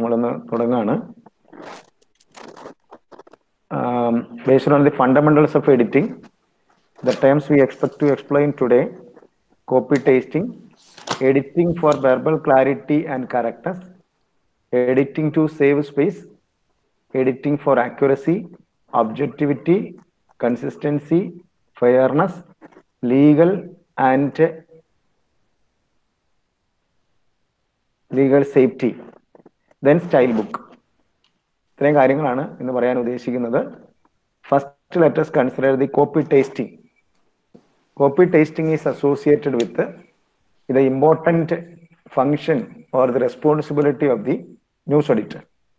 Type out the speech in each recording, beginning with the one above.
നമ്മളൊന്ന് തുടങ്ങാണ് based on the fundamentals of editing the terms we expect to explain today copy tasting editing for verbal clarity and correctness editing to save space editing for accuracy objectivity consistency fairness legal and legal safety then style book ഇത്രയും കാര്യങ്ങളാണ് ഇന്ന് പറയാൻ ഉദ്ദേശിക്കുന്നത് first let's consider the copy tasting copy tasting is associated with the important function or the responsibility of the news editor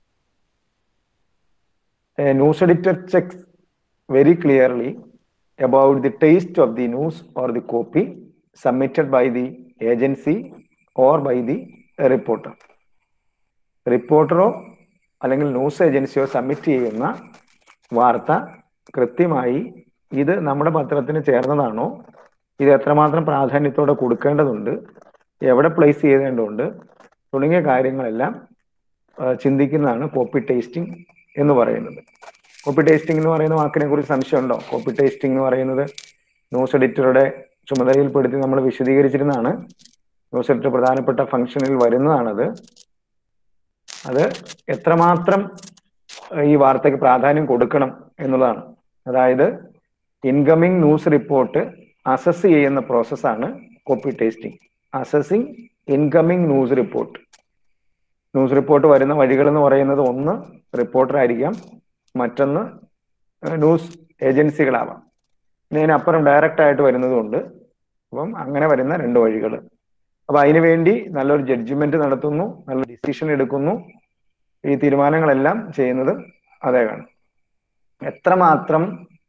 A news editor checks very clearly about the taste of the news or the copy submitted by the agency or by the reporter. റിപ്പോർട്ടറോ അല്ലെങ്കിൽ news ഏജൻസിയോ submit ചെയ്യുന്ന വാർത്ത കൃത്യമായി ഇത് നമ്മുടെ പത്രത്തിന് ചേർന്നതാണോ ഇത് എത്രമാത്രം പ്രാധാന്യത്തോടെ കൊടുക്കേണ്ടതുണ്ട് എവിടെ പ്ലേസ് ചെയ്തേണ്ടതുണ്ട് തുടങ്ങിയ കാര്യങ്ങളെല്ലാം ചിന്തിക്കുന്നതാണ് കോപ്പി ടേസ്റ്റിംഗ് എന്ന് പറയുന്നത് കോപ്പി ടേസ്റ്റിംഗ് എന്ന് പറയുന്ന വാക്കിനെ കുറിച്ച് സംശയമുണ്ടോ കോപ്പി ടേസ്റ്റിംഗ് എന്ന് പറയുന്നത് ന്യൂസ് എഡിറ്ററുടെ ചുമതലയിൽപ്പെടുത്തി നമ്മൾ വിശദീകരിച്ചിരുന്നതാണ് ന്യൂസ് എഡിറ്റർ പ്രധാനപ്പെട്ട ഫംഗ്ഷനിൽ വരുന്നതാണത് അത് എത്രമാത്രം ഈ വാർത്തയ്ക്ക് പ്രാധാന്യം കൊടുക്കണം എന്നുള്ളതാണ് അതായത് ഇൻകമിംഗ് ന്യൂസ് റിപ്പോർട്ട് അസസ് ചെയ്യുന്ന പ്രോസസ്സാണ് copy tasting assessing incoming news report news report വരുന്ന വഴികൾ എന്ന് പറയുന്നത് ഒന്ന് റിപ്പോർട്ടർ ആയിരിക്കാം മറ്റൊന്ന് ന്യൂസ് ഏജൻസികളാവാം ഇനി അതിനപ്പുറം ഡയറക്റ്റ് ആയിട്ട് വരുന്നതുകൊണ്ട് അപ്പം അങ്ങനെ വരുന്ന രണ്ട് വഴികൾ അപ്പൊ അതിനു വേണ്ടി നല്ലൊരു ജഡ്ജ്മെന്റ് നടത്തുന്നു നല്ല ഡിസിഷൻ എടുക്കുന്നു ഈ തീരുമാനങ്ങളെല്ലാം ചെയ്യുന്നത് അതേകാണ് എത്രമാത്രം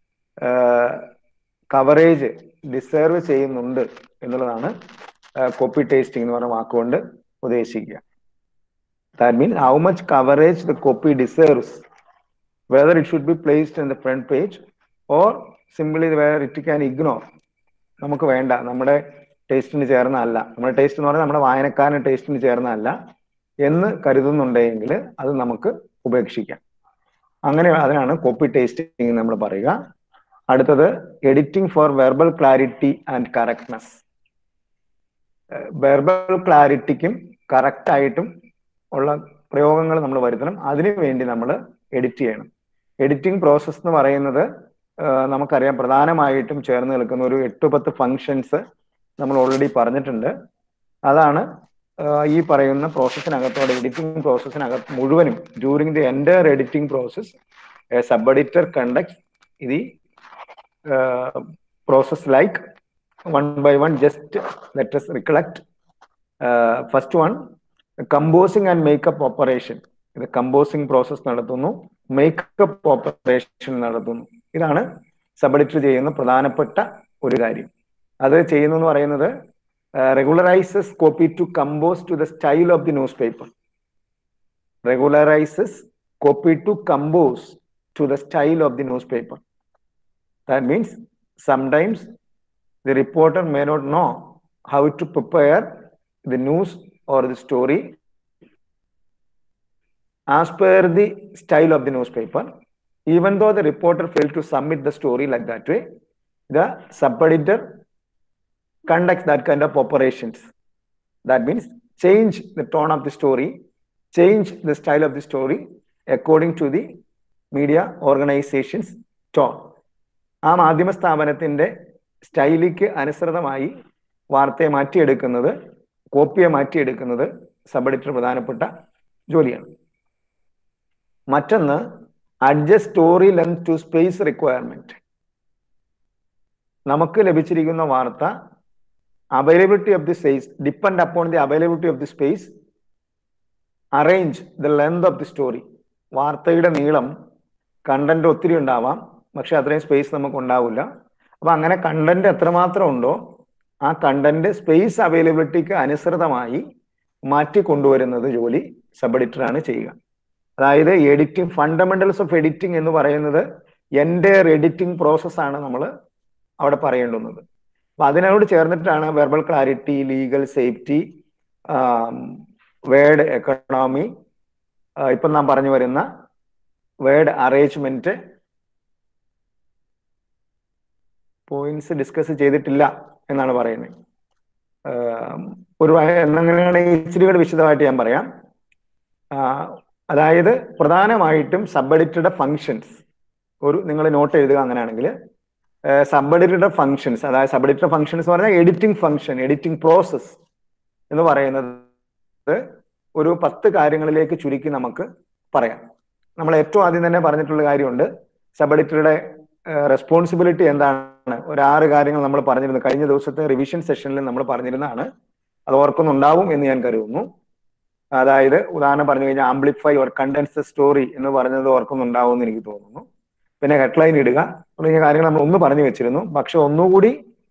കവറേജ് ഡിസേർവ് ചെയ്യുന്നുണ്ട് എന്നുള്ളതാണ് കോപ്പി ടേസ്റ്റിംഗ് എന്ന് പറഞ്ഞ വാക്കുകൊണ്ട് ഉദ്ദേശിക്കുക That means how much coverage the copy deserves, whether it should be placed in the front page or simply where it can ignore. നമുക്ക് വേണ്ട നമ്മുടെ ടേസ്റ്റിന് ചേർന്നതല്ല നമ്മുടെ ടേസ്റ്റ് എന്ന് പറഞ്ഞാൽ നമ്മുടെ വായനക്കാരന് ടേസ്റ്റിന് ചേർന്നതല്ല എന്ന് കരുതുന്നുണ്ടെങ്കിൽ അത് നമുക്ക് ഉപേക്ഷിക്കാം അങ്ങനെ അതിനാണ് കോപ്പി ടേസ്റ്റിംഗ് നമ്മൾ പറയുക അടുത്തത് editing for verbal clarity and correctness verbal ക്ലാരിറ്റിക്കും കറക്റ്റ് ആയിട്ടും ഉള്ള പ്രയോഗങ്ങൾ നമ്മൾ വരുത്തണം അതിനു വേണ്ടി നമ്മൾ എഡിറ്റ് ചെയ്യണം എഡിറ്റിംഗ് പ്രോസസ്സ് എന്ന് പറയുന്നത് നമുക്കറിയാം പ്രധാനമായിട്ടും ചേർന്ന് നിൽക്കുന്ന ഒരു എട്ട് പത്ത് ഫങ്ഷൻസ് നമ്മൾ ഓൾറെഡി പറഞ്ഞിട്ടുണ്ട് അതാണ് ഈ പറയുന്ന പ്രോസസ്സിനകത്തോടെ എഡിറ്റിംഗ് പ്രോസസ്സിനകത്ത് മുഴുവനും during the entire editing process sub editor conduct the process like one by one just let's recollect first one composing and makeup operation ഇത് കമ്പോസിങ് പ്രോസസ് നടത്തുന്നു മേക്കപ്പ് ഓപ്പറേഷൻ നടത്തുന്നു ഇതാണ് സബ് ചെയ്യുന്ന പ്രധാനപ്പെട്ട ഒരു കാര്യം അത് ചെയ്യുന്നു എന്ന് പറയുന്നത് regularises copy to compose to the style of the newspaper regularises copy to compose to the style of the newspaper that means sometimes the reporter may not know how to prepare the news or the story as per the style of the newspaper. Even though the reporter failed to submit the story like that way, the sub-editor conducts that kind of operations. That means change the tone of the story, change the style of the story according to the media organization's tone. ആ മാധ്യമ സ്ഥാപനത്തിന്റെ സ്റ്റൈലിക്ക് അനുസൃതമായി വാർത്തയെ മാറ്റിയെടുക്കുന്നത് കോപ്പിയെ മാറ്റിയെടുക്കുന്നത് sub editor പ്രധാനപ്പെട്ട ജോലിയാണ് മറ്റൊന്ന് adjust story length to space requirement നമുക്ക് ലഭിച്ചിരിക്കുന്ന വാർത്ത availability of the space depend upon the availability of the space arrange the length of the story വാർത്തയുടെ നീളം കണ്ടന്റ് ഒത്തിരി ഉണ്ടാവാം പക്ഷെ അത്രയും സ്പേസ് നമുക്ക് ഉണ്ടാവില്ല അപ്പൊ അങ്ങനെ കണ്ടന്റ് എത്രമാത്രം ഉണ്ടോ ആ കണ്ടന്റ് സ്പേസ് അവൈലബിലിറ്റിക്ക് അനുസൃതമായി മാറ്റി കൊണ്ടുവരുന്നത് ജോലി സബ് എഡിറ്ററാണ് ചെയ്യുക അതായത് എഡിറ്റിംഗ് ഫണ്ടമെന്റൽസ് ഓഫ് എഡിറ്റിംഗ് എന്ന് പറയുന്നത് എൻ്റെ എഡിറ്റിംഗ് പ്രോസസ്സാണ് നമ്മൾ അവിടെ പറയേണ്ടുന്നത് അപ്പൊ അതിനോട് ചേർന്നിട്ടാണ് verbal clarity legal safety word economy ഇപ്പം നാം പറഞ്ഞു വരുന്ന വേർഡ് അറേഞ്ച്മെന്റ് പോയിന്റ്സ് ഡിസ്കസ് ചെയ്തിട്ടില്ല എന്നാണ് പറയുന്നത് ഒരു എന്നങ്ങനെയാണെങ്കിൽ ഇച്ചിരി കൂടെ വിശദമായിട്ട് ഞാൻ പറയാം അതായത് പ്രധാനമായിട്ടും സബ് ഫങ്ഷൻസ് ഒരു നിങ്ങൾ നോട്ട് എഴുതുക അങ്ങനെയാണെങ്കിൽ സബ് ഫങ്ഷൻസ് അതായത് സബ് ഫങ്ഷൻസ് എന്ന് പറഞ്ഞാൽ എഡിറ്റിംഗ് ഫങ്ഷൻ എഡിറ്റിംഗ് പ്രോസസ് എന്ന് പറയുന്നത് ഒരു പത്ത് കാര്യങ്ങളിലേക്ക് ചുരുക്കി നമുക്ക് പറയാം നമ്മൾ ഏറ്റവും ആദ്യം തന്നെ പറഞ്ഞിട്ടുള്ള കാര്യമുണ്ട് സബ് എഡിറ്ററുടെ റെസ്പോൺസിബിലിറ്റി എന്താണ് ഒരു ആറ് കാര്യങ്ങൾ നമ്മൾ പറഞ്ഞിരുന്നു കഴിഞ്ഞ ദിവസത്തെ റിവിഷൻ സെഷനിൽ നമ്മൾ പറഞ്ഞിരുന്നതാണ് അത് ഓർക്കുന്നുണ്ടാവും എന്ന് ഞാൻ കരുതുന്നു അതായത് ഉദാഹരണം പറഞ്ഞു കഴിഞ്ഞാൽ ആംപ്ലിഫൈ ഓർ കണ്ടൻസ് സ്റ്റോറി എന്ന് പറഞ്ഞത് ഓർക്കുന്നുണ്ടാവും എന്ന് എനിക്ക് തോന്നുന്നു പിന്നെ ഹെഡ്ലൈൻ ഇടുക തുടങ്ങിയ കാര്യങ്ങൾ നമ്മൾ ഒന്ന് പറഞ്ഞു വെച്ചിരുന്നു പക്ഷെ ഒന്നുകൂടി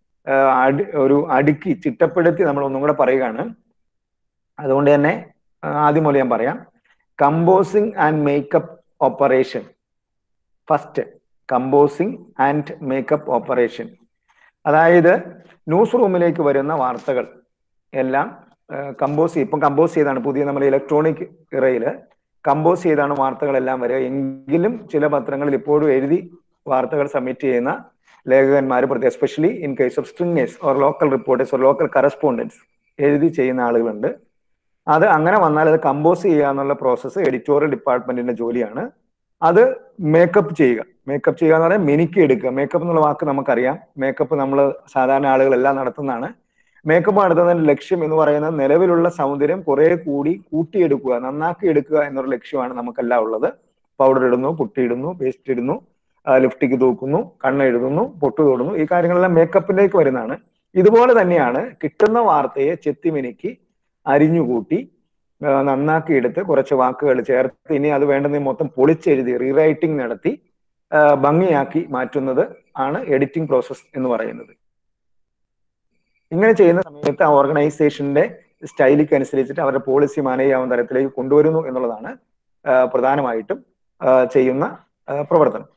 ഒരു അടുക്കി ചിട്ടപ്പെടുത്തി നമ്മൾ ഒന്നും കൂടെ പറയുകയാണ് അതുകൊണ്ട് തന്നെ ആദ്യം പോലെ ഞാൻ പറയാം composing and makeup operation first composing and makeup operation അതായത് ന്യൂസ് റൂമിലേക്ക് വരുന്ന വാർത്തകൾ എല്ലാം കമ്പോസ് ഇപ്പം കമ്പോസ് ചെയ്താണ് പുതിയ നമ്മുടെ ഇലക്ട്രോണിക് ഇറയിൽ കമ്പോസ് ചെയ്താണ് വാർത്തകളെല്ലാം വരിക എങ്കിലും ചില പത്രങ്ങളിൽ ഇപ്പോഴും എഴുതി വാർത്തകൾ സബ്മിറ്റ് ചെയ്യുന്ന ലേഖകന്മാർ പ്രത്യേക especially in case of stringers or local reporters or local correspondents എഴുതി ചെയ്യുന്ന ആളുകളുണ്ട് അത് അങ്ങനെ വന്നാൽ അത് കമ്പോസ് ചെയ്യുക എന്നുള്ള പ്രോസസ്സ് എഡിറ്റോറിയൽ ഡിപ്പാർട്ട്മെന്റിന്റെ ജോലിയാണ് അത് മേക്കപ്പ് ചെയ്യുക മേക്കപ്പ് ചെയ്യുക എന്ന് പറഞ്ഞാൽ മിനുക്കി എടുക്കുക മേക്കപ്പ് എന്നുള്ള വാക്ക് നമുക്കറിയാം മേക്കപ്പ് നമ്മൾ സാധാരണ ആളുകളെല്ലാം നടത്തുന്നതാണ് മേക്കപ്പ് നടത്തുന്നതിന്റെ ലക്ഷ്യം എന്ന് പറയുന്നത് നിലവിലുള്ള സൗന്ദര്യം കുറെ കൂടി കൂട്ടിയെടുക്കുക നന്നാക്കി എടുക്കുക എന്നൊരു ലക്ഷ്യമാണ് നമുക്കെല്ലാം ഉള്ളത് പൗഡർ ഇടുന്നു പുട്ടിയിടുന്നു പേസ്റ്റ് ഇടുന്നു ലിഫ്റ്റിക്ക് തൂക്കുന്നു കണ്ണെഴുതുന്നു പൊട്ടു തൊടുന്നു ഈ കാര്യങ്ങളെല്ലാം മേക്കപ്പിലേക്ക് വരുന്നതാണ് ഇതുപോലെ തന്നെയാണ് കിട്ടുന്ന വാർത്തയെ ചെത്തിമിനുക്കി അരിഞ്ഞുകൂട്ടി നന്നാക്കി എടുത്ത് കുറച്ച് വാക്കുകൾ ചേർത്ത് ഇനി അത് വേണ്ടെന്ന് മൊത്തം പൊളിച്ചെഴുതി റീറൈറ്റിംഗ് നടത്തി ഭംഗിയാക്കി മാറ്റുന്നത് ആണ് എഡിറ്റിംഗ് പ്രോസസ് എന്ന് പറയുന്നത് ഇങ്ങനെ ചെയ്യുന്ന സമയത്ത് ആ ഓർഗനൈസേഷന്റെ സ്റ്റൈലിക്ക് അനുസരിച്ചിട്ട് അവരുടെ പോളിസി മാനേജ് ആവുന്ന തരത്തിലേക്ക് കൊണ്ടുവരുന്നു എന്നുള്ളതാണ് പ്രധാനമായിട്ടും ചെയ്യുന്ന പ്രവർത്തനം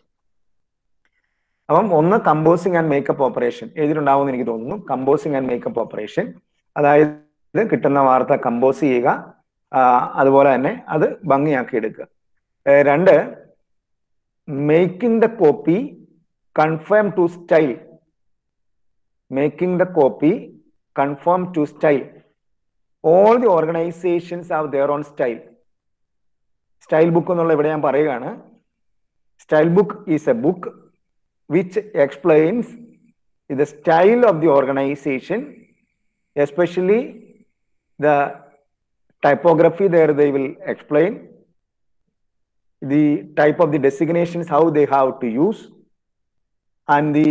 അപ്പം ഒന്ന് കമ്പോസിങ് ആൻഡ് മേക്കപ്പ് ഓപ്പറേഷൻ എഴുതിയിട്ടുണ്ടാവുമെന്ന് എനിക്ക് തോന്നുന്നു കമ്പോസിങ് ആൻഡ് മേക്കപ്പ് ഓപ്പറേഷൻ അതായത് കിട്ടുന്ന വാർത്ത കമ്പോസ് ചെയ്യുക അതുപോലെ തന്നെ അത് ഭംഗിയാക്കി എടുക്കുക രണ്ട് making the copy conform to style making the copy conform to style all the organisations have their own style style book എന്നുള്ള ഇവിടെ ഞാൻ പറയുകയാണ് style book is a book which explains the style of the organisation especially the typography there they will explain the type of the designations how they have to use and the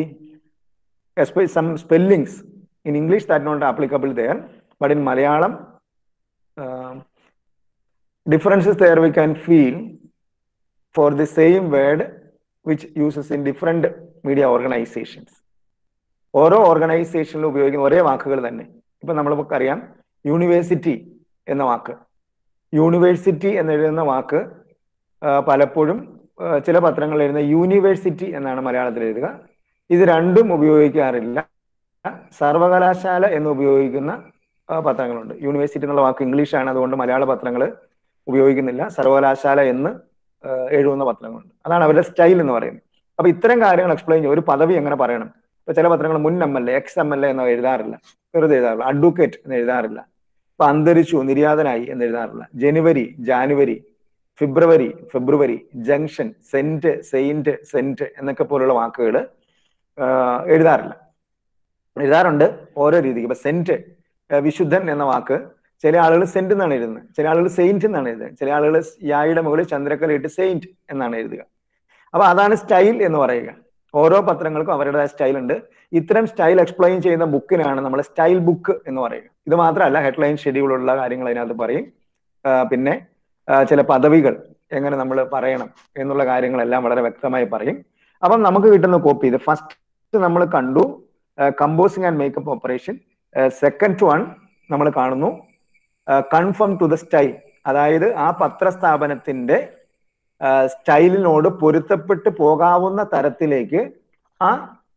some spellings in english that not applicable there but in malayalam uh, differences there we can feel for the same word which uses in different media organizations ഓരോ ഓർഗനൈസേഷനിൽ ഉപയോഗിക്കുന്ന ഒരേ വാക്കുകൾ തന്നെ ഇപ്പൊ നമ്മൾക്ക് അറിയാം university എന്ന വാക്ക് യൂണിവേഴ്സിറ്റി എന്നെഴുതുന്ന വാക്ക് പലപ്പോഴും ചില പത്രങ്ങൾ എഴുതുന്ന യൂണിവേഴ്സിറ്റി എന്നാണ് മലയാളത്തിൽ എഴുതുക ഇത് രണ്ടും ഉപയോഗിക്കാറില്ല സർവകലാശാല എന്ന് ഉപയോഗിക്കുന്ന പത്രങ്ങളുണ്ട് യൂണിവേഴ്സിറ്റി എന്നുള്ള വാക്ക് ഇംഗ്ലീഷാണ് അതുകൊണ്ട് മലയാള പത്രങ്ങൾ ഉപയോഗിക്കുന്നില്ല സർവകലാശാല എന്ന് എഴുതുന്ന പത്രങ്ങളുണ്ട് അതാണ് അവരുടെ സ്റ്റൈൽ എന്ന് പറയുന്നത് അപ്പൊ ഇത്തരം കാര്യങ്ങൾ എക്സ്പ്ലെയിൻ ചെയ്യും ഒരു പദവി എങ്ങനെ പറയണം ഇപ്പൊ ചില പത്രങ്ങൾ മുൻ M L A ex M L A എന്ന് എഴുതാറില്ല വെറുതെ എഴുതാറില്ല അഡ്വക്കേറ്റ് എന്ന് എഴുതാറില്ല ഇപ്പൊ അന്തരിച്ചു നിര്യാതനായി എന്ന് എഴുതാറില്ല ജനുവരി ജാനുവരി ഫെബ്രുവരി ഫെബ്രുവരി ജംഗ്ഷൻ സെന്റ് സെയിന്റ് സെന്റ് എന്നൊക്കെ പോലുള്ള വാക്കുകൾ എഴുതാറില്ല എഴുതാറുണ്ട് ഓരോ രീതിക്ക് ഇപ്പൊ സെന്റ് വിശുദ്ധൻ എന്ന വാക്ക് ചില ആളുകൾ സെന്റ് എന്നാണ് എഴുതുന്നത് ചില ആളുകൾ സെയിന്റ് എന്നാണ് എഴുതുന്നത് ചില ആളുകൾ യായുടെ മുകളിൽ ചന്ദ്രക്കല ഇട്ട് സെയിന്റ് എന്നാണ് എഴുതുക അപ്പൊ അതാണ് സ്റ്റൈൽ എന്ന് പറയുക ഓരോ പത്രങ്ങൾക്കും അവരുടേതായ സ്റ്റൈൽ ഉണ്ട് ഇത്തരം സ്റ്റൈൽ എക്സ്പ്ലെയിൻ ചെയ്യുന്ന ബുക്കിനാണ് നമ്മൾ സ്റ്റൈൽ ബുക്ക് എന്ന് പറയുക ഇത് മാത്രമല്ല ഹെഡ്ലൈൻ ഷെഡ്യൂളുള്ള കാര്യങ്ങൾ അതിനകത്ത് പറയും പിന്നെ ചില പദവികൾ എങ്ങനെ നമ്മൾ പറയണം എന്നുള്ള കാര്യങ്ങളെല്ലാം വളരെ വ്യക്തമായി പറയും അപ്പം നമുക്ക് കിട്ടുന്ന കോപ്പി ഇത് ഫസ്റ്റ് നമ്മൾ കണ്ടു composing and makeup operation second one നമ്മൾ കാണുന്നു കൺഫേം ടു ദ സ്റ്റൈൽ അതായത് ആ പത്രസ്ഥാപനത്തിന്റെ സ്റ്റൈലിനോട് പൊരുത്തപ്പെട്ട് പോകാവുന്ന തരത്തിലേക്ക് ആ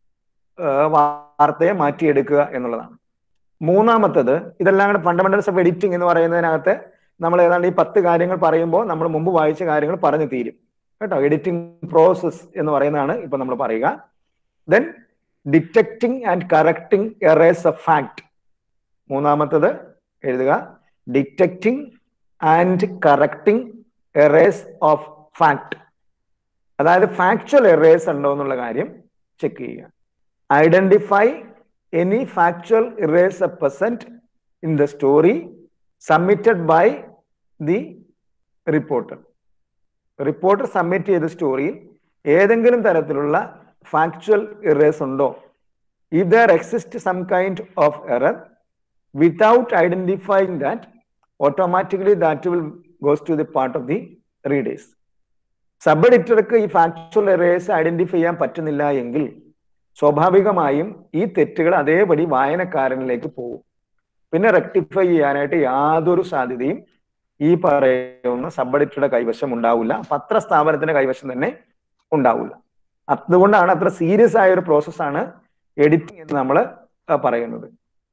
വാർത്തയെ മാറ്റിയെടുക്കുക എന്നുള്ളതാണ് മൂന്നാമത്തത് ഇതെല്ലാം കൂടെ ഫണ്ടമെന്റൽസ് ഓഫ് എഡിറ്റിംഗ് എന്ന് പറയുന്നതിനകത്ത് നമ്മൾ ഏതാണ്ട് ഈ പത്ത് കാര്യങ്ങൾ പറയുമ്പോൾ നമ്മൾ മുമ്പ് വായിച്ച കാര്യങ്ങൾ പറഞ്ഞു തീരും കേട്ടോ എഡിറ്റിംഗ് പ്രോസസ് എന്ന് പറയുന്നതാണ് ഇപ്പൊ നമ്മൾ പറയുക then detecting and correcting errors of fact മൂന്നാമത്തത് എഴുതുക detecting and correcting errors of fact അതായത് ഫാക്ച്വൽ എറേസ് ഉണ്ടോ എന്നുള്ള കാര്യം ചെക്ക് ചെയ്യുക identify any factual errors a present in the story submitted by the reporter reporter submit ചെയ്ത സ്റ്റോറിയിൽ ഏതെങ്കിലും തരത്തിലുള്ള ഫാക്ച്വൽ ഇറേസ് ഉണ്ടോ if there exist some kind of error without identifying that automatically that will goes to the part of the readers sub എഡിറ്റർക്ക് ഈ factual errors identify ചെയ്യാൻ പറ്റുന്നില്ല എങ്കിൽ സ്വാഭാവികമായും ഈ തെറ്റുകൾ അതേപടി വായനക്കാരനിലേക്ക് പോകും പിന്നെ റെക്ടിഫൈ ചെയ്യാനായിട്ട് യാതൊരു സാധ്യതയും ഈ പറയുന്ന സബ് എഡിറ്ററുടെ കൈവശം ഉണ്ടാവില്ല പത്രസ്ഥാപനത്തിന്റെ കൈവശം തന്നെ ഉണ്ടാവില്ല അതുകൊണ്ടാണ് അത്ര സീരിയസ് ആയ ഒരു പ്രോസസ്സാണ് എഡിറ്റിംഗ് എന്ന് നമ്മൾ പറയുന്നത്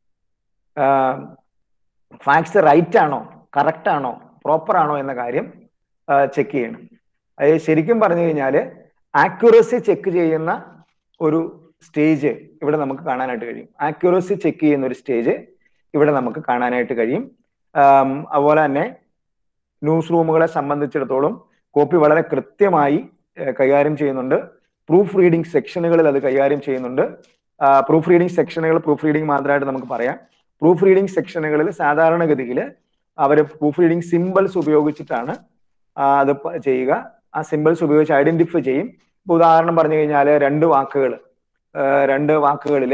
ഫാക്ട്സ് റൈറ്റ് ആണോ കറക്റ്റ് ആണോ പ്രോപ്പർ ആണോ എന്ന കാര്യം ചെക്ക് ചെയ്യണം അത് ശരിക്കും പറഞ്ഞു കഴിഞ്ഞാൽ ആക്യുറസി ചെക്ക് ചെയ്യുന്ന ഒരു സ്റ്റേജ് ഇവിടെ നമുക്ക് കാണാനായിട്ട് കഴിയും ആക്യുറസി ചെക്ക് ചെയ്യുന്ന ഒരു സ്റ്റേജ് ഇവിടെ നമുക്ക് കാണാനായിട്ട് കഴിയും അതുപോലെ തന്നെ ന്യൂസ് റൂമുകളെ സംബന്ധിച്ചിടത്തോളം കോപ്പി വളരെ കൃത്യമായി കൈകാര്യം ചെയ്യുന്നുണ്ട് പ്രൂഫ് റീഡിംഗ് സെക്ഷനുകളിൽ അത് കൈകാര്യം ചെയ്യുന്നുണ്ട് പ്രൂഫ് റീഡിംഗ് സെക്ഷനുകൾ പ്രൂഫ് റീഡിംഗ് മാത്രമായിട്ട് നമുക്ക് പറയാം പ്രൂഫ് റീഡിംഗ് സെക്ഷനുകളിൽ സാധാരണഗതിയിൽ അവർ പ്രൂഫ് റീഡിംഗ് സിമ്പിൾസ് ഉപയോഗിച്ചിട്ടാണ് അത് ചെയ്യുക ആ സിമ്പിൾസ് ഉപയോഗിച്ച് ഐഡന്റിഫൈ ചെയ്യും ഇപ്പൊ ഉദാഹരണം പറഞ്ഞു കഴിഞ്ഞാൽ രണ്ട് വാക്കുകൾ രണ്ട് വാക്കുകളിൽ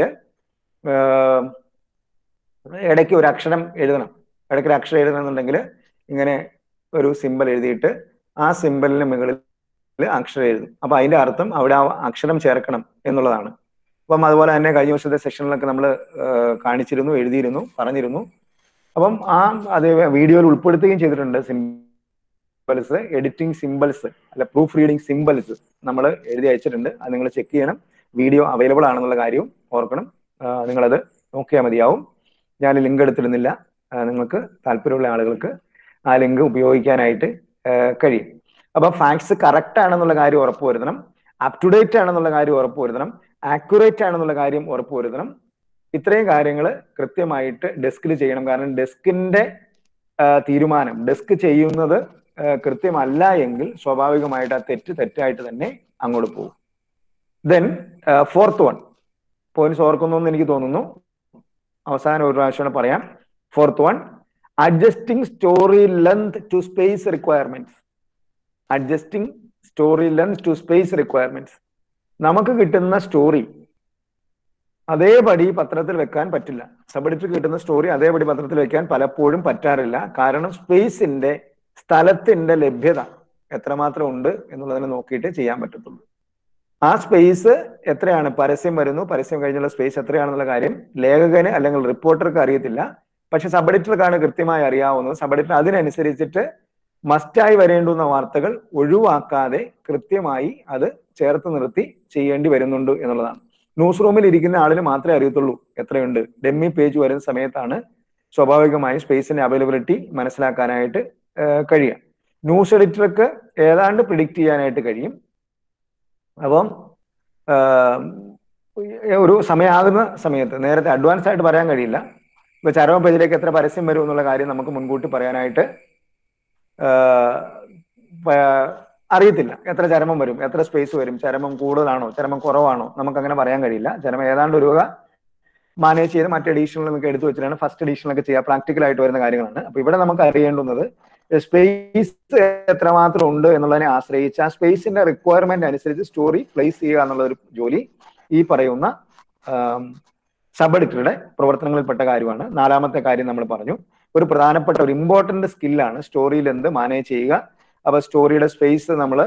ഇടയ്ക്ക് ഒരു അക്ഷരം എഴുതണം ഇടയ്ക്ക് ഒരു അക്ഷരം എഴുതണമെന്നുണ്ടെങ്കിൽ ഇങ്ങനെ ഒരു സിമ്പൽ എഴുതിയിട്ട് ആ സിമ്പലിന് മുകളിൽ അക്ഷരം എഴുതും അപ്പൊ അതിന്റെ അർത്ഥം അവിടെ ആ അക്ഷരം ചേർക്കണം എന്നുള്ളതാണ് അപ്പം അതുപോലെ തന്നെ കഴിഞ്ഞ വർഷത്തെ സെഷനിലൊക്കെ നമ്മൾ കാണിച്ചിരുന്നു എഴുതിയിരുന്നു പറഞ്ഞിരുന്നു അപ്പം ആ അത് വീഡിയോയിൽ ഉൾപ്പെടുത്തുകയും ചെയ്തിട്ടുണ്ട് സിമ്പിൾസ് എഡിറ്റിംഗ് സിമ്പിൾസ് അല്ല പ്രൂഫ് റീഡിംഗ് സിമ്പിൾസ് നമ്മൾ എഴുതി അയച്ചിട്ടുണ്ട് അത് നിങ്ങൾ ചെക്ക് ചെയ്യണം വീഡിയോ അവൈലബിൾ ആണെന്നുള്ള കാര്യവും ഓർക്കണം നിങ്ങളത് നോക്കിയാൽ മതിയാവും ഞാൻ ലിങ്ക് എടുത്തിരുന്നില്ല നിങ്ങൾക്ക് താല്പര്യമുള്ള ആളുകൾക്ക് ആ ലിങ്ക് ഉപയോഗിക്കാനായിട്ട് കഴിയും അപ്പൊ ഫാക്ട്സ് കറക്റ്റ് ആണെന്നുള്ള കാര്യം ഉറപ്പുവരുത്തണം അപ് ടു ഡേറ്റ് ആണെന്നുള്ള കാര്യം ഉറപ്പുവരുത്തണം ആക്യുറേറ്റ് ആണെന്നുള്ള കാര്യം ഉറപ്പുവരുത്തണം ഇത്രയും കാര്യങ്ങൾ കൃത്യമായിട്ട് ഡെസ്കിൽ ചെയ്യണം കാരണം ഡെസ്കിന്റെ തീരുമാനം ഡെസ്ക് ചെയ്യുന്നത് കൃത്യമല്ല എങ്കിൽ സ്വാഭാവികമായിട്ട് ആ തെറ്റ് തെറ്റായിട്ട് തന്നെ അങ്ങോട്ട് പോകും ദെൻ ഫോർത്ത് വൺ പോയിന്റ്സ് ഓർക്കുന്നു എന്ന് എനിക്ക് തോന്നുന്നു അവസാനം ഒരു പ്രാവശ്യം പറയാം fourth one adjusting story length to space requirements adjusting story length to space requirements നമുക്ക് കിട്ടുന്ന സ്റ്റോറി അതേപടി പത്രത്തിൽ വെക്കാൻ പറ്റില്ല സബ് കിട്ടുന്ന സ്റ്റോറി അതേപടി പത്രത്തിൽ വെക്കാൻ പലപ്പോഴും പറ്റാറില്ല കാരണം സ്പേസിന്റെ സ്ഥലത്തിന്റെ ലഭ്യത എത്രമാത്രം ഉണ്ട് എന്നുള്ളതിനെ നോക്കിയിട്ട് ചെയ്യാൻ പറ്റത്തുള്ളൂ ആ സ്പേസ് എത്രയാണ് പരസ്യം വരുന്നു പരസ്യം കഴിഞ്ഞുള്ള സ്പേസ് എത്രയാണെന്നുള്ള കാര്യം ലേഖകന് അല്ലെങ്കിൽ റിപ്പോർട്ടർക്ക് അറിയത്തില്ല പക്ഷെ സബ് എഡിറ്റർക്കാണ് കൃത്യമായി അറിയാവുന്നത് സബ് എഡിറ്റർ അതിനനുസരിച്ചിട്ട് മസ്റ്റായി വരേണ്ടുന്ന വാർത്തകൾ ഒഴിവാക്കാതെ കൃത്യമായി അത് ചേർത്ത് നിർത്തി ചെയ്യേണ്ടി വരുന്നുണ്ട് എന്നുള്ളതാണ് ന്യൂസ് റൂമിൽ ഇരിക്കുന്ന ആളിന് മാത്രമേ അറിയത്തുള്ളൂ എത്രയുണ്ട് ഡെമ്മി പേജ് വരുന്ന സമയത്താണ് സ്വാഭാവികമായും സ്പേസിന്റെ അവൈലബിലിറ്റി മനസ്സിലാക്കാനായിട്ട് കഴിയുക ന്യൂസ് എഡിറ്റർക്ക് ഏതാണ്ട് പ്രിഡിക്റ്റ് ചെയ്യാനായിട്ട് കഴിയും അപ്പം ഒരു സമയമാകുന്ന സമയത്ത് നേരത്തെ അഡ്വാൻസ് ആയിട്ട് പറയാൻ കഴിയില്ല ഇപ്പൊ ചരമ പേജിലേക്ക് എത്ര പരസ്യം വരും എന്നുള്ള കാര്യം നമുക്ക് മുൻകൂട്ടി പറയാനായിട്ട് അറിയത്തില്ല എത്ര ചരമം വരും എത്ര സ്പേസ് വരും ചരമം കൂടുതലാണോ ചരമം കുറവാണോ നമുക്ക് അങ്ങനെ പറയാൻ കഴിയില്ല ചരമം ഏതാണ്ട് ഒരു മാനേജ് ചെയ്ത് മറ്റ് എഡീഷനിൽ നമുക്ക് എടുത്തു വെച്ചിട്ടാണ് ഫസ്റ്റ് എഡീഷനിലൊക്കെ ചെയ്യുക പ്രാക്ടിക്കൽ ആയിട്ട് വരുന്ന കാര്യങ്ങളാണ് അപ്പൊ ഇവിടെ നമുക്ക് അറിയേണ്ടുന്നത് സ്പേസ് എത്രമാത്രം ഉണ്ട് എന്നുള്ളതിനെ ആശ്രയിച്ച് ആ സ്പേസിന്റെ റിക്വയർമെന്റ് അനുസരിച്ച് സ്റ്റോറി പ്ലേസ് ചെയ്യുക എന്നുള്ള ഒരു ജോലി ഈ പറയുന്ന സബ് എഡിറ്ററുടെ പ്രവർത്തനങ്ങളിൽപ്പെട്ട കാര്യമാണ് നാലാമത്തെ കാര്യം നമ്മൾ പറഞ്ഞു ഒരു പ്രധാനപ്പെട്ട ഒരു ഇമ്പോർട്ടന്റ് സ്കില്ലാണ് സ്റ്റോറിയിൽ എന്ത് മാനേജ് ചെയ്യുക അപ്പൊ സ്റ്റോറിയുടെ സ്പേസ് നമ്മൾ